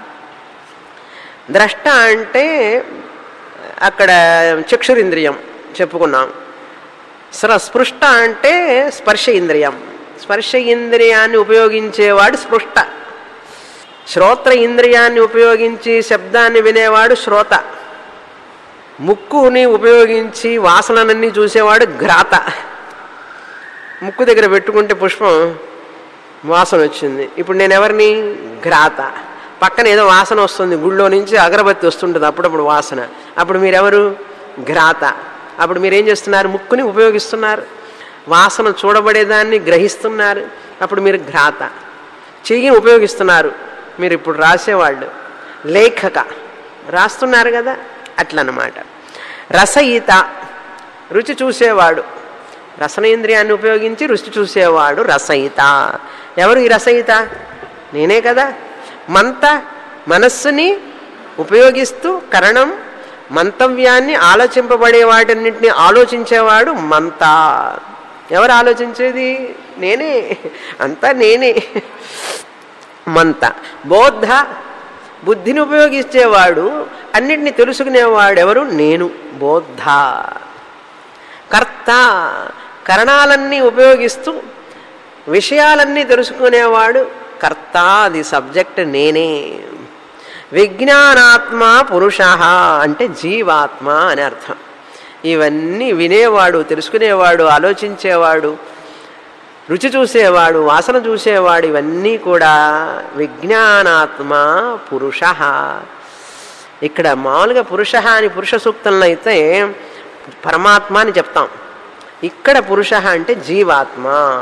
ద్రష్ట అంటే అక్కడ చక్షురింద్రియం చెప్పుకున్నాం స్ర స్పృష్ట అంటే స్పర్శ ఇంద్రియం స్పర్శ ఇంద్రియాన్ని ఉపయోగించేవాడు స్పృష్ట శ్రోత్ర ఇంద్రియాన్ని ఉపయోగించి శబ్దాన్ని వినేవాడు శ్రోత ముక్కుని ఉపయోగించి వాసనలన్నీ చూసేవాడు గ్రాత ముక్కు దగ్గర పెట్టుకుంటే పుష్పం వాసన వచ్చింది ఇప్పుడు నేను ఎవరిని గ్రాత పక్కన ఏదో వాసన వస్తుంది గుళ్ళో నుంచి అగరబత్తి వస్తుంటుంది అప్పుడప్పుడు వాసన అప్పుడు మీరెవరు గ్రాత అప్పుడు మీరేం చేస్తున్నారు ముక్కుని ఉపయోగిస్తున్నారు వాసన చూడబడేదాన్ని గ్రహిస్తున్నారు అప్పుడు మీరు గ్రాత చెయ్యిని ఉపయోగిస్తున్నారు మీరు ఇప్పుడు రాసేవాళ్ళు లేఖక రాస్తున్నారు కదా అట్లనమాట రసయిత రుచి చూసేవాడు రసనేంద్రియాన్ని ఉపయోగించి రుచి చూసేవాడు రసయిత ఎవరు ఈ రసయిత నేనే కదా మంత మనస్సుని ఉపయోగిస్తూ కరణం మంతవ్యాన్ని ఆలోచింపబడే వాటన్నింటినీ ఆలోచించేవాడు మంత ఎవరు ఆలోచించేది నేనే అంతా నేనే మంత బోద్ధ బుద్ధిని ఉపయోగించేవాడు అన్నిటిని తెలుసుకునేవాడు ఎవరు నేను బోద్ధ కర్త కరణాలన్నీ ఉపయోగిస్తూ విషయాలన్నీ తెలుసుకునేవాడు కర్త అది సబ్జెక్ట్ నేనే విజ్ఞానాత్మ పురుష అంటే జీవాత్మ అని అర్థం ఇవన్నీ వినేవాడు తెలుసుకునేవాడు ఆలోచించేవాడు రుచి చూసేవాడు వాసన చూసేవాడు ఇవన్నీ కూడా విజ్ఞానాత్మ పురుష ఇక్కడ మామూలుగా పురుష అని పురుష సూక్తంలో అయితే పరమాత్మ అని చెప్తాం ఇక్కడ పురుష అంటే జీవాత్మ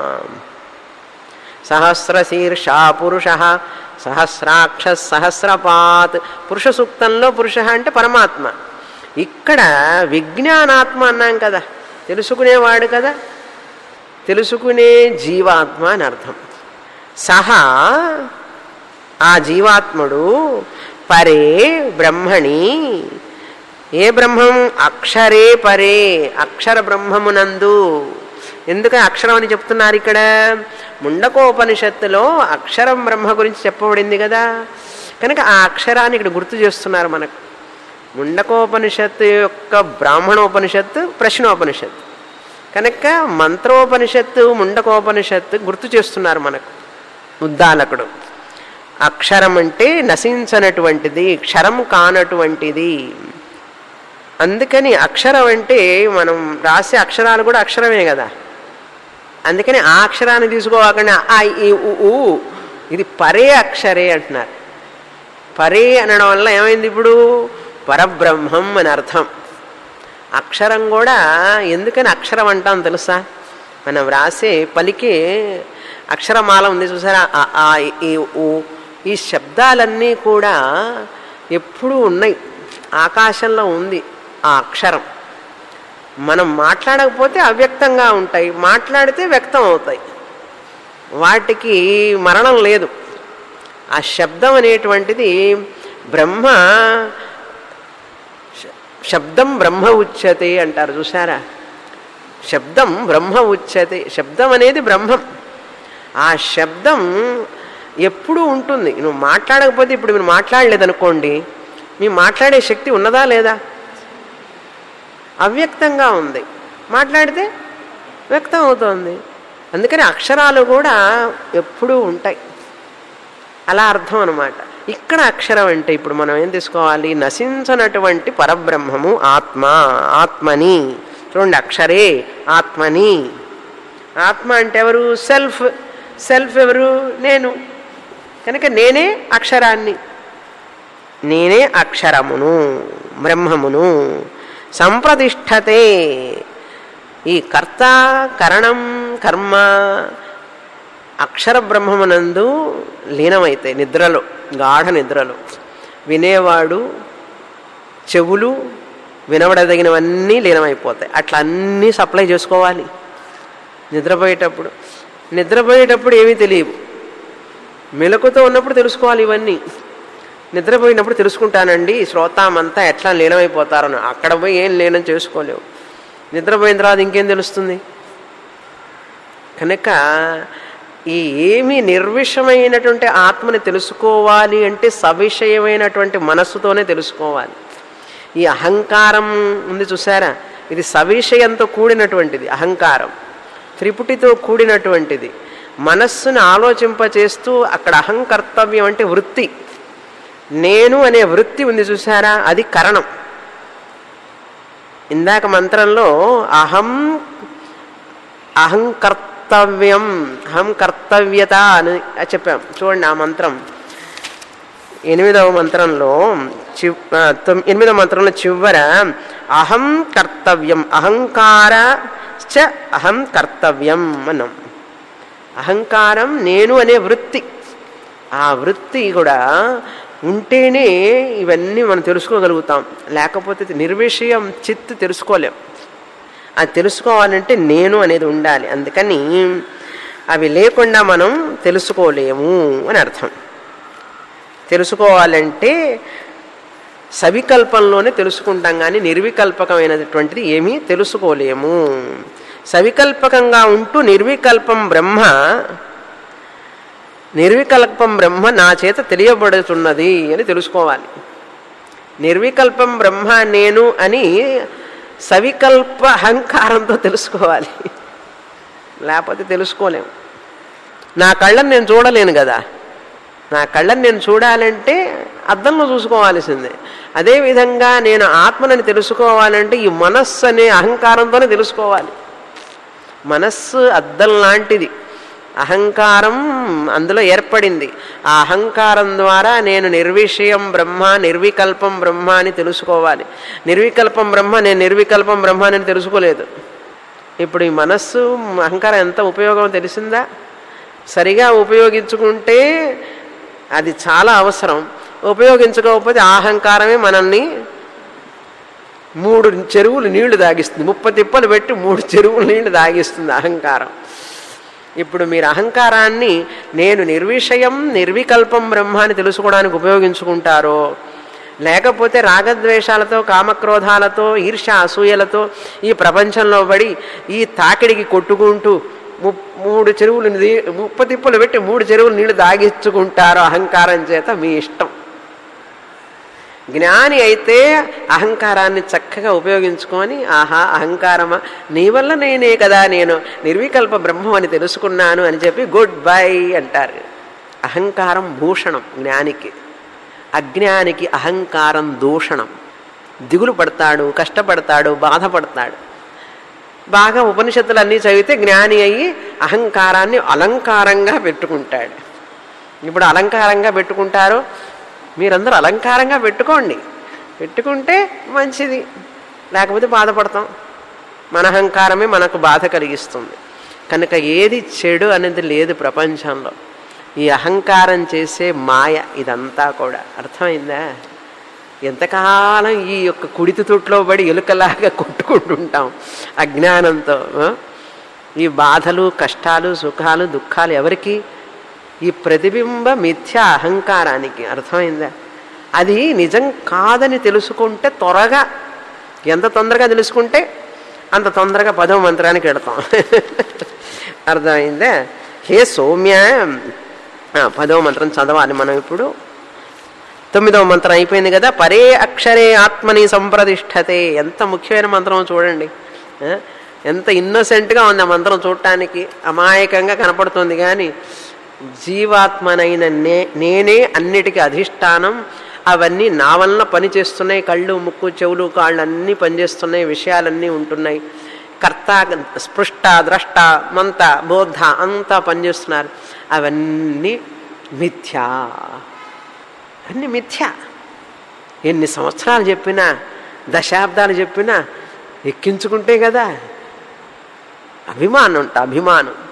సహస్రశీర్ష పురుష సహస్రాక్ష సహస్రపాత్ పురుష సూక్తంలో పురుష అంటే పరమాత్మ ఇక్కడ విజ్ఞానాత్మ అన్నాం కదా తెలుసుకునేవాడు కదా తెలుసుకునే జీవాత్మ అని అర్థం సహా ఆ జీవాత్ముడు పరే బ్రహ్మణి ఏ బ్రహ్మం అక్షరే పరే అక్షర బ్రహ్మమునందు ఎందుకని అక్షరం అని చెప్తున్నారు ఇక్కడ ముండకోపనిషత్తులో అక్షరం బ్రహ్మ గురించి చెప్పబడింది కదా కనుక ఆ అక్షరాన్ని ఇక్కడ గుర్తు చేస్తున్నారు మనకు ముండకోపనిషత్తు యొక్క బ్రాహ్మణోపనిషత్తు ప్రశ్నోపనిషత్తు కనుక మంత్రోపనిషత్తు ముండకోపనిషత్తు గుర్తు చేస్తున్నారు మనకు ఉద్దాలకుడు అక్షరం అంటే నశించనటువంటిది క్షరం కానటువంటిది అందుకని అక్షరం అంటే మనం రాసే అక్షరాలు కూడా అక్షరమే కదా అందుకని ఆ అక్షరాన్ని తీసుకోవాలని ఆ ఈ ఉ ఊ ఇది పరే అక్షరే అంటున్నారు పరే అనడం వల్ల ఏమైంది ఇప్పుడు పరబ్రహ్మం అని అర్థం అక్షరం కూడా ఎందుకని అక్షరం అంటాం తెలుసా మనం వ్రాసే పలికే అక్షరమాల ఉంది చూసారా ఆ, ఆ ఈ ఊ ఈ శబ్దాలన్నీ కూడా ఎప్పుడూ ఉన్నాయి ఆకాశంలో ఉంది ఆ అక్షరం మనం మాట్లాడకపోతే అవ్యక్తంగా ఉంటాయి మాట్లాడితే వ్యక్తం అవుతాయి వాటికి మరణం లేదు ఆ శబ్దం అనేటువంటిది బ్రహ్మ శ- శబ్దం బ్రహ్మ ఉచ్యతే అంటారు చూసారా శబ్దం బ్రహ్మ ఉచ్యతే శబ్దం అనేది బ్రహ్మం ఆ శబ్దం ఎప్పుడూ ఉంటుంది నువ్వు మాట్లాడకపోతే ఇప్పుడు మీరు మాట్లాడలేదనుకోండి మీ మాట్లాడే శక్తి ఉన్నదా లేదా అవ్యక్తంగా ఉంది మాట్లాడితే వ్యక్తం అవుతోంది అందుకని అక్షరాలు కూడా ఎప్పుడూ ఉంటాయి అలా అర్థం అనమాట ఇక్కడ అక్షరం అంటే ఇప్పుడు మనం ఏం తీసుకోవాలి నశించనటువంటి పరబ్రహ్మము ఆత్మ ఆత్మని చూడండి అక్షరే ఆత్మని ఆత్మ అంటే ఎవరు సెల్ఫ్ సెల్ఫ్ ఎవరు నేను కనుక నేనే అక్షరాన్ని నేనే అక్షరమును బ్రహ్మమును సంప్రతిష్టతే ఈ కర్త కరణం కర్మ అక్షర బ్రహ్మమునందు లీనమైతాయి నిద్రలో గాఢ నిద్రలో వినేవాడు చెవులు వినబడదగినవన్నీ లీనమైపోతాయి అట్లా అన్నీ సప్లై చేసుకోవాలి నిద్రపోయేటప్పుడు నిద్రపోయేటప్పుడు ఏమీ తెలియవు మెలకుతో ఉన్నప్పుడు తెలుసుకోవాలి ఇవన్నీ నిద్రపోయినప్పుడు తెలుసుకుంటానండి శ్రోతామంతా ఎట్లా లీనమైపోతారని అక్కడ పోయి ఏం లీనం చేసుకోలేవు నిద్రపోయిన తర్వాత ఇంకేం తెలుస్తుంది కనుక ఈ ఏమి నిర్విషమైనటువంటి ఆత్మని తెలుసుకోవాలి అంటే సవిషయమైనటువంటి మనస్సుతోనే తెలుసుకోవాలి ఈ అహంకారం ఉంది చూసారా ఇది సవిషయంతో కూడినటువంటిది అహంకారం త్రిపుటితో కూడినటువంటిది మనస్సుని ఆలోచింపచేస్తూ అక్కడ అహంకర్తవ్యం అంటే వృత్తి నేను అనే వృత్తి ఉంది చూసారా అది కరణం ఇందాక మంత్రంలో అహం అహం కర్తవ్యం అహం కర్తవ్యత అని చెప్పాం చూడండి ఆ మంత్రం ఎనిమిదవ మంత్రంలో చి ఆ, తొమ్- ఎనిమిదవ మంత్రంలో చివర అహం కర్తవ్యం అహంకార చ అహం కర్తవ్యం అన్నాం అహంకారం నేను అనే వృత్తి ఆ వృత్తి కూడా ఉంటేనే ఇవన్నీ మనం తెలుసుకోగలుగుతాం లేకపోతే ఇది నిర్విషయం చిత్తు తెలుసుకోలేం అది తెలుసుకోవాలంటే నేను అనేది ఉండాలి అందుకని అవి లేకుండా మనం తెలుసుకోలేము అని అర్థం తెలుసుకోవాలంటే సవికల్పంలోనే తెలుసుకుంటాం కానీ నిర్వికల్పకమైనటువంటిది ఏమీ తెలుసుకోలేము సవికల్పకంగా ఉంటూ నిర్వికల్పం బ్రహ్మ నిర్వికల్పం బ్రహ్మ నా చేత తెలియబడుతున్నది అని తెలుసుకోవాలి నిర్వికల్పం బ్రహ్మ నేను అని సవికల్ప అహంకారంతో తెలుసుకోవాలి లేకపోతే తెలుసుకోలేము నా కళ్ళని నేను చూడలేను కదా నా కళ్ళని నేను చూడాలంటే అద్దంలో చూసుకోవాల్సిందే అదేవిధంగా నేను ఆత్మనని తెలుసుకోవాలంటే ఈ మనస్సు అనే అహంకారంతోనే తెలుసుకోవాలి మనస్సు అద్దం లాంటిది అహంకారం అందులో ఏర్పడింది ఆ అహంకారం ద్వారా నేను నిర్విషయం బ్రహ్మ నిర్వికల్పం బ్రహ్మ అని తెలుసుకోవాలి నిర్వికల్పం బ్రహ్మ నేను నిర్వికల్పం బ్రహ్మ అని తెలుసుకోలేదు ఇప్పుడు ఈ మనస్సు అహంకారం ఎంత ఉపయోగం తెలిసిందా సరిగా ఉపయోగించుకుంటే అది చాలా అవసరం ఉపయోగించుకోకపోతే ఆ అహంకారమే మనల్ని మూడు చెరువులు నీళ్లు దాగిస్తుంది ముప్ప తిప్పలు పెట్టి మూడు చెరువులు నీళ్లు దాగిస్తుంది అహంకారం ఇప్పుడు మీరు అహంకారాన్ని నేను నిర్విషయం నిర్వికల్పం బ్రహ్మ అని తెలుసుకోవడానికి ఉపయోగించుకుంటారో లేకపోతే రాగద్వేషాలతో కామక్రోధాలతో ఈర్ష్య అసూయలతో ఈ ప్రపంచంలో పడి ఈ తాకిడికి కొట్టుకుంటూ ము మూడు చెరువులు నీ- ముప్ప తిప్పలు పెట్టి మూడు చెరువులు నీళ్లు దాగించుకుంటారో అహంకారం చేత మీ ఇష్టం జ్ఞాని అయితే అహంకారాన్ని చక్కగా ఉపయోగించుకొని ఆహా అహంకారమా నీ వల్ల నేనే కదా నేను నిర్వికల్ప బ్రహ్మం అని తెలుసుకున్నాను అని చెప్పి గుడ్ బై అంటారు అహంకారం భూషణం జ్ఞానికి అజ్ఞానికి అహంకారం దూషణం దిగులు పడతాడు కష్టపడతాడు బాధపడతాడు బాగా ఉపనిషత్తులన్నీ చదివితే జ్ఞాని అయ్యి అహంకారాన్ని అలంకారంగా పెట్టుకుంటాడు ఇప్పుడు అలంకారంగా పెట్టుకుంటారు మీరందరూ అలంకారంగా పెట్టుకోండి పెట్టుకుంటే మంచిది లేకపోతే బాధపడతాం మన అహంకారమే మనకు బాధ కలిగిస్తుంది కనుక ఏది చెడు అనేది లేదు ప్రపంచంలో ఈ అహంకారం చేసే మాయ ఇదంతా కూడా అర్థమైందా ఎంతకాలం ఈ యొక్క కుడితి తొట్లో పడి ఎలుకలాగా కొట్టుకుంటుంటాం అజ్ఞానంతో ఆ? ఈ బాధలు కష్టాలు సుఖాలు దుఃఖాలు ఎవరికి ఈ ప్రతిబింబ మిథ్య అహంకారానికి అర్థమైందా అది నిజం కాదని తెలుసుకుంటే త్వరగా ఎంత తొందరగా తెలుసుకుంటే అంత తొందరగా పదవ మంత్రానికి వెళతాం అర్థమైందా హే సౌమ్య ఆ, పదవ మంత్రం చదవాలి మనం ఇప్పుడు తొమ్మిదవ మంత్రం అయిపోయింది కదా పరే అక్షరే ఆత్మని సంప్రదిష్టతే ఎంత ముఖ్యమైన మంత్రం చూడండి ఆ? ఎంత ఇన్నోసెంట్గా ఉంది ఆ మంత్రం చూడటానికి అమాయకంగా కనపడుతుంది కానీ జీవాత్మనైన నే నేనే అన్నిటికీ అధిష్టానం అవన్నీ నా వలన పనిచేస్తున్నాయి కళ్ళు ముక్కు చెవులు కాళ్ళు అన్నీ పనిచేస్తున్నాయి విషయాలన్నీ ఉంటున్నాయి కర్త స్పృష్ట ద్రష్ట మంత బోద్ధ అంతా పనిచేస్తున్నారు అవన్నీ మిథ్యా అన్ని మిథ్య ఎన్ని సంవత్సరాలు చెప్పినా దశాబ్దాలు చెప్పినా ఎక్కించుకుంటే కదా అభిమానం ఉంట అభిమానం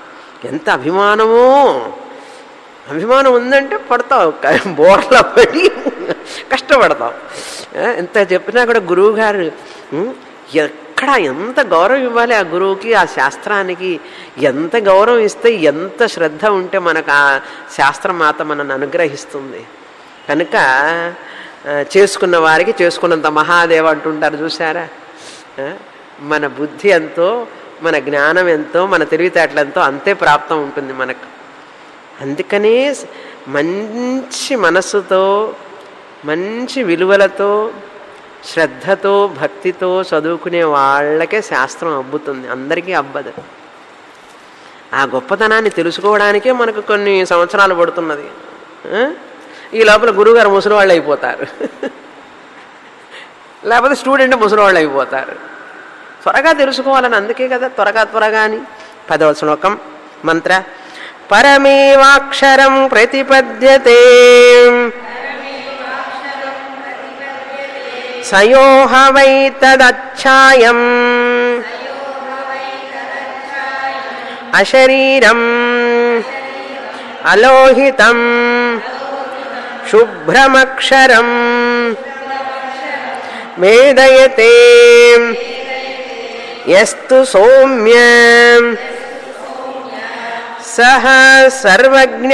ఎంత అభిమానమో అభిమానం ఉందంటే పడతావు క- బోర్లా పడి కష్టపడతావు ఆ, ఎంత చెప్పినా కూడా గురువు గారు ఉం, ఎక్కడ ఎంత గౌరవం ఇవ్వాలి ఆ గురువుకి ఆ శాస్త్రానికి ఎంత గౌరవం ఇస్తే ఎంత శ్రద్ధ ఉంటే మనకు ఆ శాస్త్రం మాత మనల్ని అనుగ్రహిస్తుంది కనుక ఆ, చేసుకున్న వారికి చేసుకున్నంత మహాదేవ అంటుంటారు చూసారా ఆ, మన బుద్ధి ఎంతో మన జ్ఞానం ఎంతో మన తెలివితేటలెంతో అంతే ప్రాప్తం ఉంటుంది మనకు అందుకనే స- మంచి మనస్సుతో మంచి విలువలతో శ్రద్ధతో భక్తితో చదువుకునే వాళ్ళకే శాస్త్రం అబ్బుతుంది అందరికీ అబ్బదు ఆ గొప్పతనాన్ని తెలుసుకోవడానికే మనకు కొన్ని సంవత్సరాలు పడుతున్నది ఆ? ఈ లోపల గురువుగారు ముసలివాళ్ళు అయిపోతారు లేకపోతే స్టూడెంట్ ముసలివాళ్ళు అయిపోతారు త్వరగా తెలుసుకోవాలని అందుకే కదా త్వరగా త్వరగా అని పదవ శ్లోకం మంత్ర పరమేవాక్షరం ప్రతిపద్యతే సయోహ వై తదచ్ఛాయం అశరీరం అలోహితం శుభ్రమక్షరం వేదయతే యస్తు సౌమ్య సహ సర్వజ్ఞ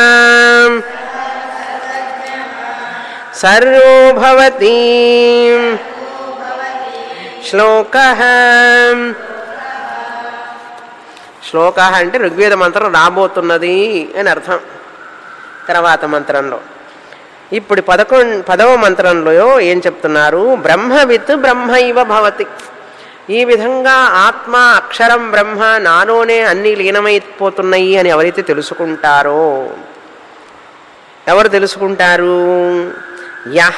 సర్వో భవతి శ్లోక శ్లోక అంటే ఋగ్వేద మంత్రం రాబోతున్నది అని అర్థం తర్వాత మంత్రంలో ఇప్పుడు పదకొండు పదవ మంత్రంలో ఏం చెప్తున్నారు బ్రహ్మవిత్ బ్రహ్మ ఇవ భవతి ఈ విధంగా ఆత్మ అక్షరం బ్రహ్మ నాలోనే అన్ని లీనమైపోతున్నాయి అని ఎవరైతే తెలుసుకుంటారో ఎవరు తెలుసుకుంటారు యహ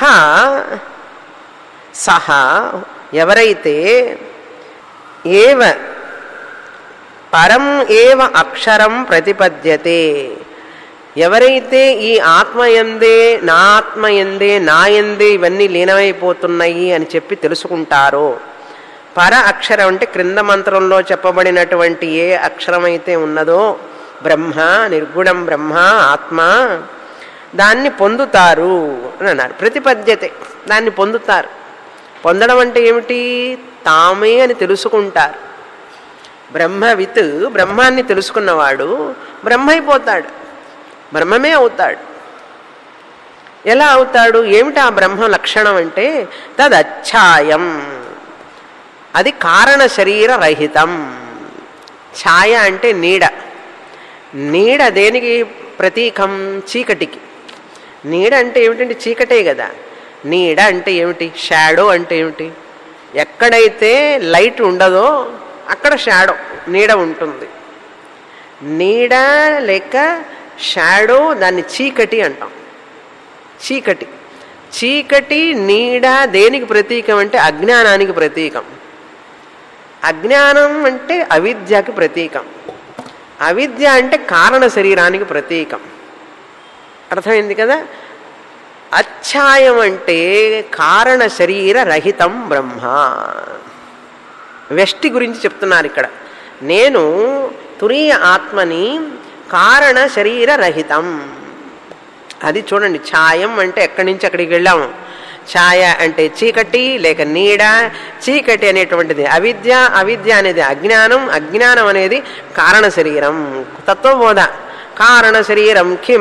సహ ఎవరైతే ఏవ పరం ఏవ అక్షరం ప్రతిపద్యతే ఎవరైతే ఈ ఆత్మయందే నా ఆత్మయందే నాయందే ఇవన్నీ లీనమైపోతున్నాయి అని చెప్పి తెలుసుకుంటారో పర అక్షరం అంటే క్రింద మంత్రంలో చెప్పబడినటువంటి ఏ అక్షరమైతే ఉన్నదో బ్రహ్మ నిర్గుణం బ్రహ్మ ఆత్మ దాన్ని పొందుతారు అని అన్నారు ప్రతిపద్యతే దాన్ని పొందుతారు పొందడం అంటే ఏమిటి తామే అని తెలుసుకుంటారు బ్రహ్మవిత్ బ్రహ్మాన్ని తెలుసుకున్నవాడు బ్రహ్మ అయిపోతాడు బ్రహ్మమే అవుతాడు ఎలా అవుతాడు ఏమిటి ఆ బ్రహ్మ లక్షణం అంటే తదచ్ఛాయం అది కారణ శరీర రహితం ఛాయ అంటే నీడ నీడ దేనికి ప్రతీకం చీకటికి నీడ అంటే ఏమిటంటే చీకటే కదా నీడ అంటే ఏమిటి షాడో అంటే ఏమిటి ఎక్కడైతే లైట్ ఉండదో అక్కడ షాడో నీడ ఉంటుంది నీడ లేక షాడో దాన్ని చీకటి అంటాం చీకటి చీకటి నీడ దేనికి ప్రతీకం అంటే అజ్ఞానానికి ప్రతీకం అజ్ఞానం అంటే అవిద్యకి ప్రతీకం అవిద్య అంటే కారణ శరీరానికి ప్రతీకం అర్థమైంది కదా అచ్ఛాయం అంటే కారణ శరీర రహితం బ్రహ్మ వ్యష్టి గురించి చెప్తున్నారు ఇక్కడ నేను తురీయ ఆత్మని కారణ శరీర రహితం అది చూడండి ఛాయం అంటే ఎక్కడి నుంచి అక్కడికి వెళ్ళాము ఛాయ అంటే చీకటి లేక నీడ చీకటి అనేటువంటిది అవిద్య అవిద్య అనేది అజ్ఞానం అజ్ఞానం అనేది కారణ శరీరం తత్వబోధ కారణ శరీరం కిం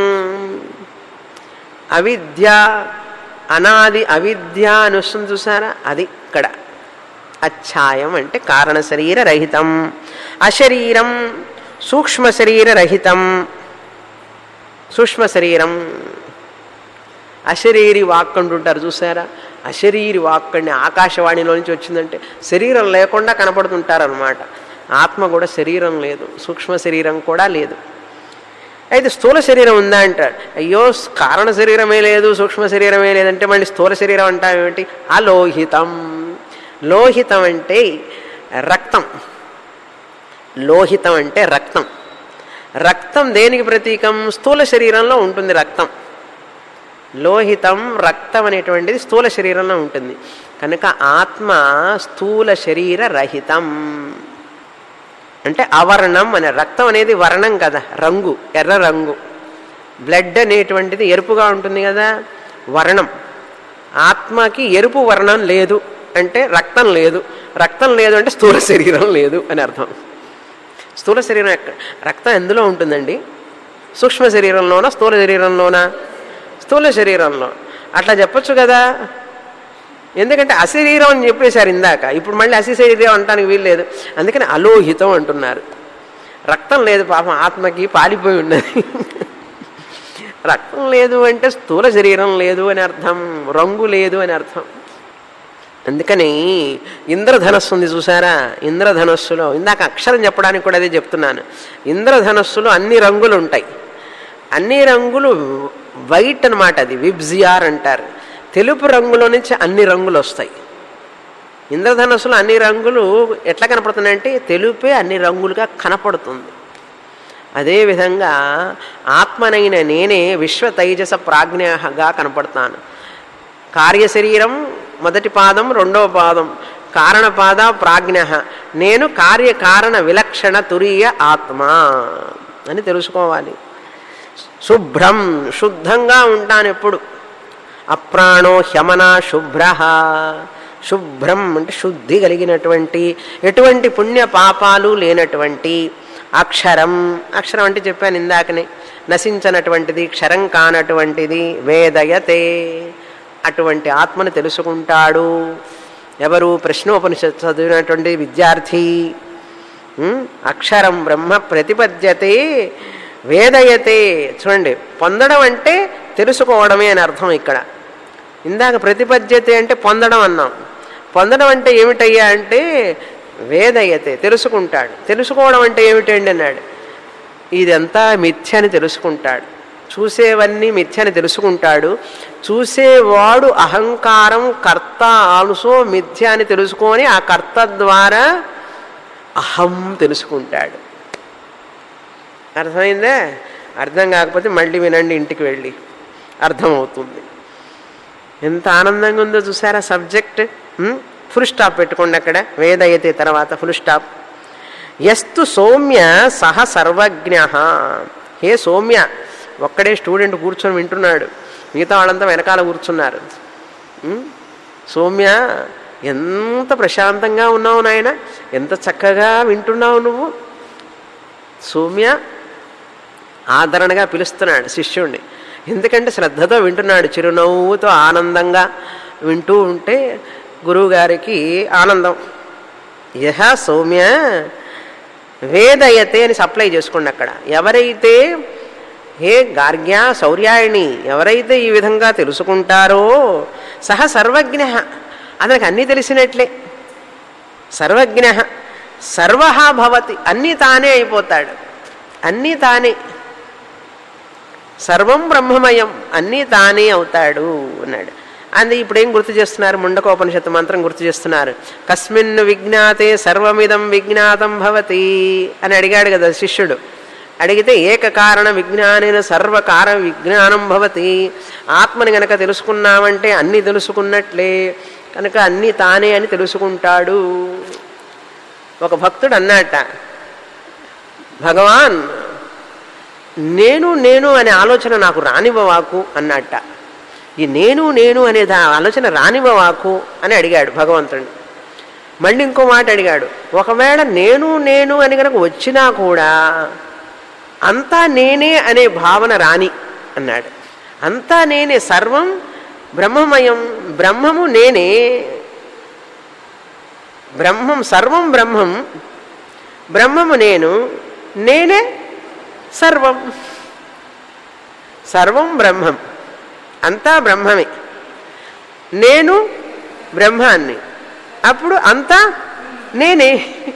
అవిద్య అనాది అవిద్య అని వస్తుంది చూసారా అది ఇక్కడ అచ్ఛాయం అంటే కారణ శరీర రహితం అశరీరం సూక్ష్మ శరీర రహితం సూక్ష్మ శరీరం అశరీరి వాక్ అంటుంటారు చూసారా అశరీరి వాక్ అండి ఆకాశవాణిలో నుంచి వచ్చిందంటే శరీరం లేకుండా కనపడుతుంటారనమాట ఆత్మ కూడా శరీరం లేదు సూక్ష్మ శరీరం కూడా లేదు అయితే స్థూల శరీరం ఉందా అంటాడు అయ్యో కారణ శరీరమే లేదు సూక్ష్మ శరీరమే లేదంటే మళ్ళీ స్థూల శరీరం అంటావేమిటి అలోహితం లోహితం అంటే రక్తం లోహితం అంటే రక్తం రక్తం దేనికి ప్రతీకం స్థూల శరీరంలో ఉంటుంది రక్తం లోహితం రక్తం అనేటువంటిది స్థూల శరీరంలో ఉంటుంది కనుక ఆత్మ స్థూల శరీర రహితం అంటే అవర్ణం అనే రక్తం అనేది వర్ణం కదా రంగు ఎర్ర రంగు బ్లడ్ అనేటువంటిది ఎరుపుగా ఉంటుంది కదా వర్ణం ఆత్మకి ఎరుపు వర్ణం లేదు అంటే రక్తం లేదు రక్తం లేదు అంటే స్థూల శరీరం లేదు అని అర్థం స్థూల శరీరం ఎక్క- రక్తం ఎందులో ఉంటుందండి సూక్ష్మ శరీరంలోనా స్థూల శరీరంలోనా స్థూల శరీరంలో అట్లా చెప్పొచ్చు కదా ఎందుకంటే అశరీరం అని చెప్పేశారు ఇందాక ఇప్పుడు మళ్ళీ అసి శరీరం అంటానికి వీలు లేదు అందుకని అలోహితం అంటున్నారు రక్తం లేదు పాపం ఆత్మకి పాలిపోయి ఉన్నది రక్తం లేదు అంటే స్థూల శరీరం లేదు అని అర్థం రంగు లేదు అని అర్థం అందుకని ఇంద్రధనస్సు ఉంది చూసారా ఇంద్రధనస్సులో ఇందాక అక్షరం చెప్పడానికి కూడా అదే చెప్తున్నాను ఇంద్రధనస్సులో అన్ని రంగులు ఉంటాయి అన్ని రంగులు వైట్ అన్నమాట అది విబ్జియార్ అంటారు తెలుపు రంగులో నుంచి అన్ని రంగులు వస్తాయి ఇంద్రధనస్సులో అన్ని రంగులు ఎట్లా కనపడుతున్నాయంటే తెలుపే అన్ని రంగులుగా కనపడుతుంది అదేవిధంగా ఆత్మనైన నేనే విశ్వ తైజస ప్రాజ్ఞగా కనపడతాను కార్యశరీరం మొదటి పాదం రెండవ పాదం కారణపాద ప్రాజ్ఞ నేను కార్యకారణ విలక్షణ తురీయ ఆత్మ అని తెలుసుకోవాలి శుభ్రం శుద్ధంగా ఉంటాను ఎప్పుడు అప్రాణో హ్యమన శుభ్ర శుభ్రం అంటే శుద్ధి కలిగినటువంటి ఎటువంటి పుణ్య పాపాలు లేనటువంటి అక్షరం అక్షరం అంటే చెప్పాను ఇందాకనే నశించనటువంటిది క్షరం కానటువంటిది వేదయతే అటువంటి ఆత్మను తెలుసుకుంటాడు ఎవరు ప్రశ్నోపనిషత్ చదివినటువంటి విద్యార్థి ఉం? అక్షరం బ్రహ్మ ప్రతిపద్యతే వేదయతే చూడండి పొందడం అంటే తెలుసుకోవడమే అని అర్థం ఇక్కడ ఇందాక ప్రతిపద్యతే అంటే పొందడం అన్నాం పొందడం అంటే ఏమిటయ్యా అంటే వేదయతే తెలుసుకుంటాడు తెలుసుకోవడం అంటే ఏమిటండి అన్నాడు ఇదంతా మిథ్య అని తెలుసుకుంటాడు చూసేవన్నీ మిథ్య అని తెలుసుకుంటాడు చూసేవాడు అహంకారం కర్త ఆల్సో మిథ్య అని తెలుసుకొని ఆ కర్త ద్వారా అహం తెలుసుకుంటాడు అర్థమైందా అర్థం కాకపోతే మళ్ళీ వినండి ఇంటికి వెళ్ళి అర్థమవుతుంది ఎంత ఆనందంగా ఉందో చూసారా సబ్జెక్ట్ ఫుల్ స్టాప్ పెట్టుకోండి అక్కడ వేదయతే తర్వాత ఫుల్ స్టాప్ ఎస్తు సౌమ్య సహ సర్వజ్ఞ హే సౌమ్య ఒక్కడే స్టూడెంట్ కూర్చొని వింటున్నాడు మిగతా వాళ్ళంతా వెనకాల కూర్చున్నారు ఉం? సౌమ్య ఎంత ప్రశాంతంగా ఉన్నావు నాయన ఎంత చక్కగా వింటున్నావు నువ్వు సౌమ్య ఆదరణగా పిలుస్తున్నాడు శిష్యుణ్ణి ఎందుకంటే శ్రద్ధతో వింటున్నాడు చిరునవ్వుతో ఆనందంగా వింటూ ఉంటే గురువుగారికి ఆనందం యహ సౌమ్య వేదయతే అని సప్లై చేసుకోండి అక్కడ ఎవరైతే హే గార్గ్య శౌర్యాయణి ఎవరైతే ఈ విధంగా తెలుసుకుంటారో సహ సర్వజ్ఞ అతనికి అన్నీ తెలిసినట్లే సర్వజ్ఞ సర్వ భవతి అన్నీ తానే అయిపోతాడు అన్నీ తానే సర్వం బ్రహ్మమయం అన్నీ తానే అవుతాడు అన్నాడు అది ఇప్పుడేం గుర్తు చేస్తున్నారు ముండకోపనిషత్తు మంత్రం గుర్తు చేస్తున్నారు కస్మిన్ విజ్ఞాతే సర్వమిదం విజ్ఞాతం భవతి అని అడిగాడు కదా శిష్యుడు అడిగితే ఏకకారణ విజ్ఞానేన సర్వకారణ విజ్ఞానం భవతి ఆత్మని గనక తెలుసుకున్నామంటే అన్నీ తెలుసుకున్నట్లే కనుక అన్నీ తానే అని తెలుసుకుంటాడు ఒక భక్తుడు అన్నట భగవాన్ నేను నేను అనే ఆలోచన నాకు రానివ్వవాకు అన్నట్ట ఈ నేను నేను అనే దా ఆలోచన రానివ్వవాకు అని అడిగాడు భగవంతుడిని మళ్ళీ ఇంకో మాట అడిగాడు ఒకవేళ నేను నేను అని కనుక వచ్చినా కూడా అంతా నేనే అనే భావన రాని అన్నాడు అంతా నేనే సర్వం బ్రహ్మమయం బ్రహ్మము నేనే బ్రహ్మం సర్వం బ్రహ్మం బ్రహ్మము నేను నేనే సర్వం సర్వం బ్రహ్మం అంతా బ్రహ్మమే నేను బ్రహ్మాన్ని అప్పుడు అంతా నేనే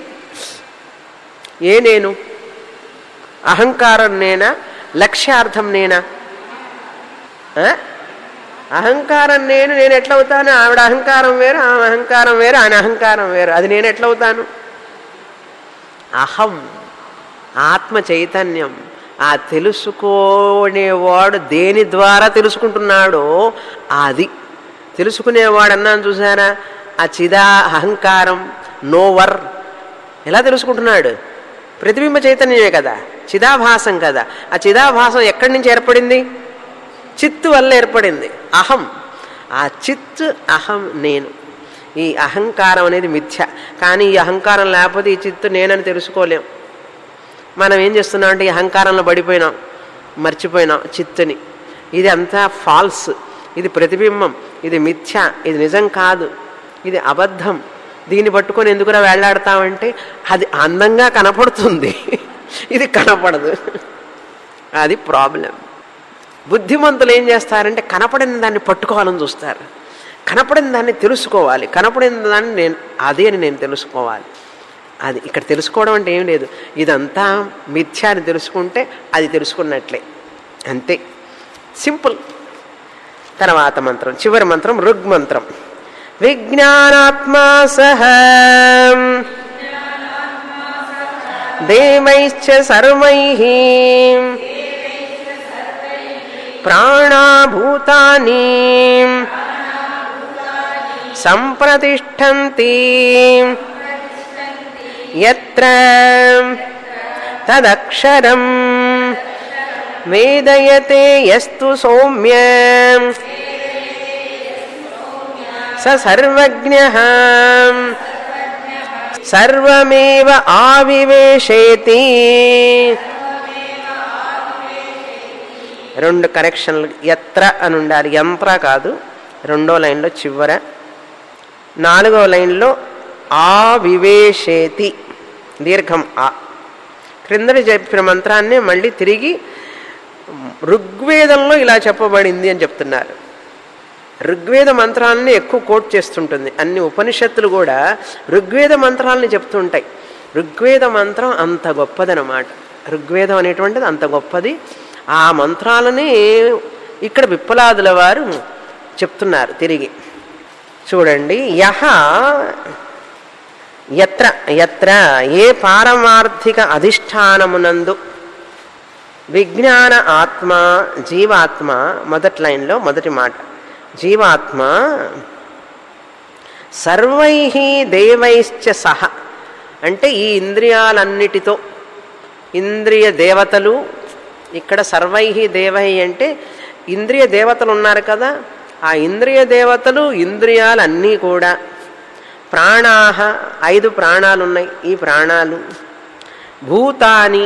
ఏ నేను అహంకారం నేనా లక్ష్యార్థం నేనా ఆ? అహంకారం నేను నేను ఎట్లా అవుతాను ఆవిడ అహంకారం వేరు ఆమె అహంకారం వేరు ఆయన అహంకారం వేరు అది నేను ఎట్లా అవుతాను అహం ఆత్మ చైతన్యం ఆ తెలుసుకునేవాడు దేని ద్వారా తెలుసుకుంటున్నాడో అది తెలుసుకునేవాడు అన్నాను చూసారా ఆ చిదా అహంకారం నోవర్ ఎలా తెలుసుకుంటున్నాడు ప్రతిబింబ చైతన్యమే కదా చిదాభాసం కదా ఆ చిదాభాసం ఎక్కడి నుంచి ఏర్పడింది చిత్తు వల్ల ఏర్పడింది అహం ఆ చిత్తు అహం నేను ఈ అహంకారం అనేది మిథ్య కానీ ఈ అహంకారం లేకపోతే ఈ చిత్తు నేనని తెలుసుకోలేం మనం ఏం చేస్తున్నాం అంటే ఈ అహంకారంలో పడిపోయినాం మర్చిపోయినాం చిత్తుని ఇది అంతా ఫాల్స్ ఇది ప్రతిబింబం ఇది మిథ్య ఇది నిజం కాదు ఇది అబద్ధం దీన్ని పట్టుకొని ఎందుకురా వేళ్లాడతామంటే అది అందంగా కనపడుతుంది ఇది కనపడదు అది ప్రాబ్లం బుద్ధిమంతులు ఏం చేస్తారంటే కనపడిన దాన్ని పట్టుకోవాలని చూస్తారు కనపడిన దాన్ని తెలుసుకోవాలి కనపడిన దాన్ని నేను అదే అని నేను తెలుసుకోవాలి అది ఇక్కడ తెలుసుకోవడం అంటే ఏం లేదు ఇదంతా మిథ్య అని తెలుసుకుంటే అది తెలుసుకున్నట్లే అంతే సింపుల్ తర్వాత మంత్రం చివరి మంత్రం ఋగ్ మంత్రం విజ్ఞానాత్మా సహ దేవైశ్చ సర్వై ప్రాణాభూతాని సంప్రతిష్టంతి యత్ర తదక్షరం వేదయతే యస్తు సౌమ్య స సర్వజ్ఞ సర్వమేవ ఆవివేశేతి రెండు కరెక్షన్లు ఎత్ర అని ఉండాలి యంత్ర కాదు రెండో లైన్లో చివర నాలుగో లైన్లో ఆవివేశేతి దీర్ఘం ఆ క్రిందటి చెప్పిన మంత్రాన్ని మళ్ళీ తిరిగి ఋగ్వేదంలో ఇలా చెప్పబడింది అని చెప్తున్నారు ఋగ్వేద మంత్రాలని ఎక్కువ కోట్ చేస్తుంటుంది అన్ని ఉపనిషత్తులు కూడా ఋగ్వేద మంత్రాలని చెప్తుంటాయి ఋగ్వేద మంత్రం అంత గొప్పదనమాట ఋగ్వేదం అనేటువంటిది అంత గొప్పది ఆ మంత్రాలని ఇక్కడ విప్పలాదుల వారు చెప్తున్నారు తిరిగి చూడండి యహ ఎత్ర ఎత్ర ఏ పారమార్థిక అధిష్టానమునందు విజ్ఞాన ఆత్మ జీవాత్మ మొదటి లైన్లో మొదటి మాట జీవాత్మ సర్వై దేవైశ్చ సహ అంటే ఈ ఇంద్రియాలన్నిటితో ఇంద్రియ దేవతలు ఇక్కడ సర్వై దేవై అంటే ఇంద్రియ దేవతలు ఉన్నారు కదా ఆ ఇంద్రియ దేవతలు ఇంద్రియాలన్నీ కూడా ప్రాణాహ ఐదు ప్రాణాలు ఉన్నాయి ఈ ప్రాణాలు భూతాని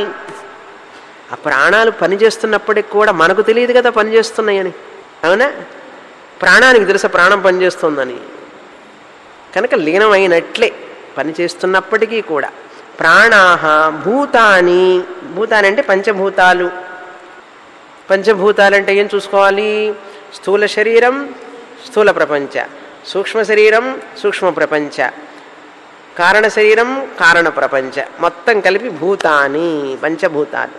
ఆ ప్రాణాలు పనిచేస్తున్నప్పటికి కూడా మనకు తెలియదు కదా పనిచేస్తున్నాయని అవునా ప్రాణానికి తెలుసా ప్రాణం పనిచేస్తుందని కనుక లీనమైనట్లే పనిచేస్తున్నప్పటికీ కూడా ప్రాణాహ భూతాని భూతాని అంటే పంచభూతాలు పంచభూతాలు అంటే ఏం చూసుకోవాలి స్థూల శరీరం స్థూల ప్రపంచ సూక్ష్మ శరీరం సూక్ష్మ ప్రపంచ కారణ శరీరం కారణ ప్రపంచ మొత్తం కలిపి భూతాని పంచభూతాలు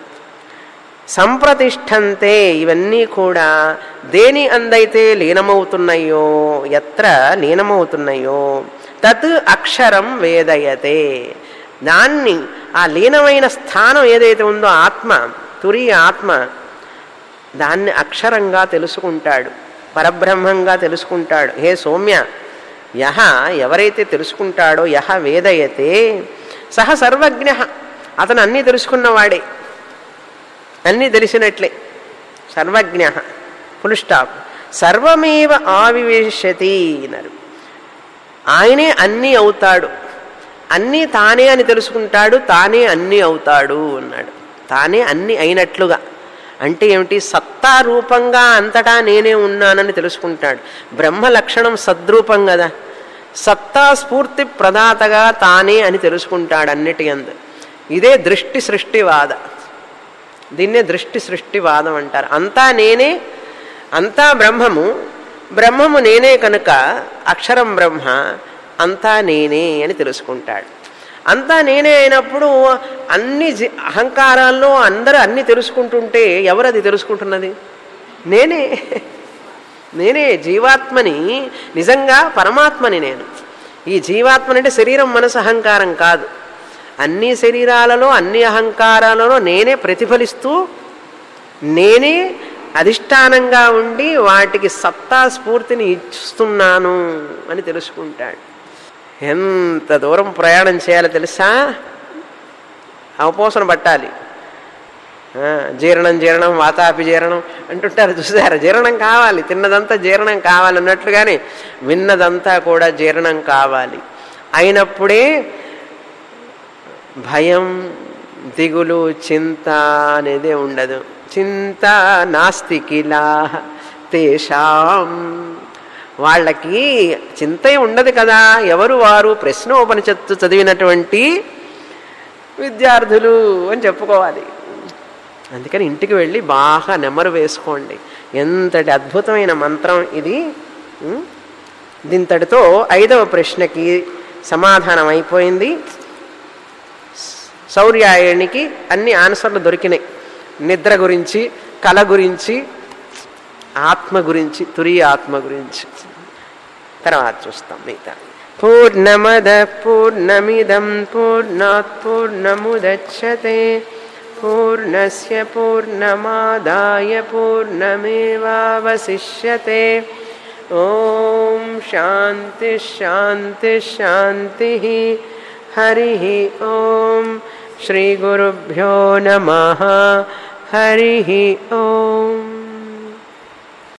సంప్రతిష్టంతే ఇవన్నీ కూడా దేని అందైతే లీనమవుతున్నాయో ఎత్ర లీనమవుతున్నాయో తత్ అక్షరం వేదయతే దాన్ని ఆ లీనమైన స్థానం ఏదైతే ఉందో ఆత్మ తురి ఆత్మ దాన్ని అక్షరంగా తెలుసుకుంటాడు పరబ్రహ్మంగా తెలుసుకుంటాడు హే సౌమ్య యహ ఎవరైతే తెలుసుకుంటాడో యహ వేదయతే సహ సర్వజ్ఞ అతను అన్నీ తెలుసుకున్నవాడే అన్నీ తెలిసినట్లే సర్వజ్ఞ ఫుల్ స్టాప్ సర్వమేవ ఆవివేశతి అన్నారు ఆయనే అన్నీ అవుతాడు అన్నీ తానే అని తెలుసుకుంటాడు తానే అన్నీ అవుతాడు అన్నాడు తానే అన్నీ అయినట్లుగా అంటే ఏమిటి సత్తా రూపంగా అంతటా నేనే ఉన్నానని తెలుసుకుంటాడు బ్రహ్మ లక్షణం సద్రూపం కదా సత్తా స్ఫూర్తి ప్రదాతగా తానే అని తెలుసుకుంటాడు అన్నిటి అందు ఇదే దృష్టి సృష్టివాద దీన్నే దృష్టి సృష్టివాదం అంటారు అంతా నేనే అంతా బ్రహ్మము బ్రహ్మము నేనే కనుక అక్షరం బ్రహ్మ అంతా నేనే అని తెలుసుకుంటాడు అంతా నేనే అయినప్పుడు అన్ని జీ అహంకారాల్లో అందరూ అన్ని తెలుసుకుంటుంటే ఎవరు అది తెలుసుకుంటున్నది నేనే నేనే జీవాత్మని నిజంగా పరమాత్మని నేను ఈ జీవాత్మని అంటే శరీరం మనసు అహంకారం కాదు అన్ని శరీరాలలో అన్ని అహంకారాలలో నేనే ప్రతిఫలిస్తూ నేనే అధిష్టానంగా ఉండి వాటికి సత్తా స్ఫూర్తిని ఇస్తున్నాను అని తెలుసుకుంటాడు ఎంత దూరం ప్రయాణం చేయాలో తెలుసా అవపోసన పట్టాలి ఆ, జీర్ణం జీర్ణం వాతాపి జీర్ణం అంటుంటారు చూసారు జీర్ణం కావాలి తిన్నదంతా జీర్ణం కావాలి అన్నట్లుగానే విన్నదంతా కూడా జీర్ణం కావాలి అయినప్పుడే భయం దిగులు చింత అనేది ఉండదు చింత నాస్తి కిలా తేషాం వాళ్ళకి చింతే ఉండదు కదా ఎవరు వారు ప్రశ్నోపనిషత్తు చదివినటువంటి విద్యార్థులు అని చెప్పుకోవాలి అందుకని ఇంటికి వెళ్ళి బాగా నెమ్మరు వేసుకోండి ఎంతటి అద్భుతమైన మంత్రం ఇది ఉం? దీంతటితో ఐదవ ప్రశ్నకి సమాధానం అయిపోయింది శౌర్యాయనికి అన్ని ఆన్సర్లు దొరికినాయి నిద్ర గురించి కళ గురించి ఆత్మ గురించి తురి ఆత్మ గురించి తర్వాత చూస్తాం మిగతా పూర్ణమద పూర్ణమిదం పూర్ణాత్ పూర్ణముదచ్చతే పూర్ణస్య పూర్ణమాదాయ పూర్ణమేవావశిష్యతే ఓం శాంతి శాంతి శాంతి హరి ఓం శ్రీ గురుభ్యో నమ హరి ఓం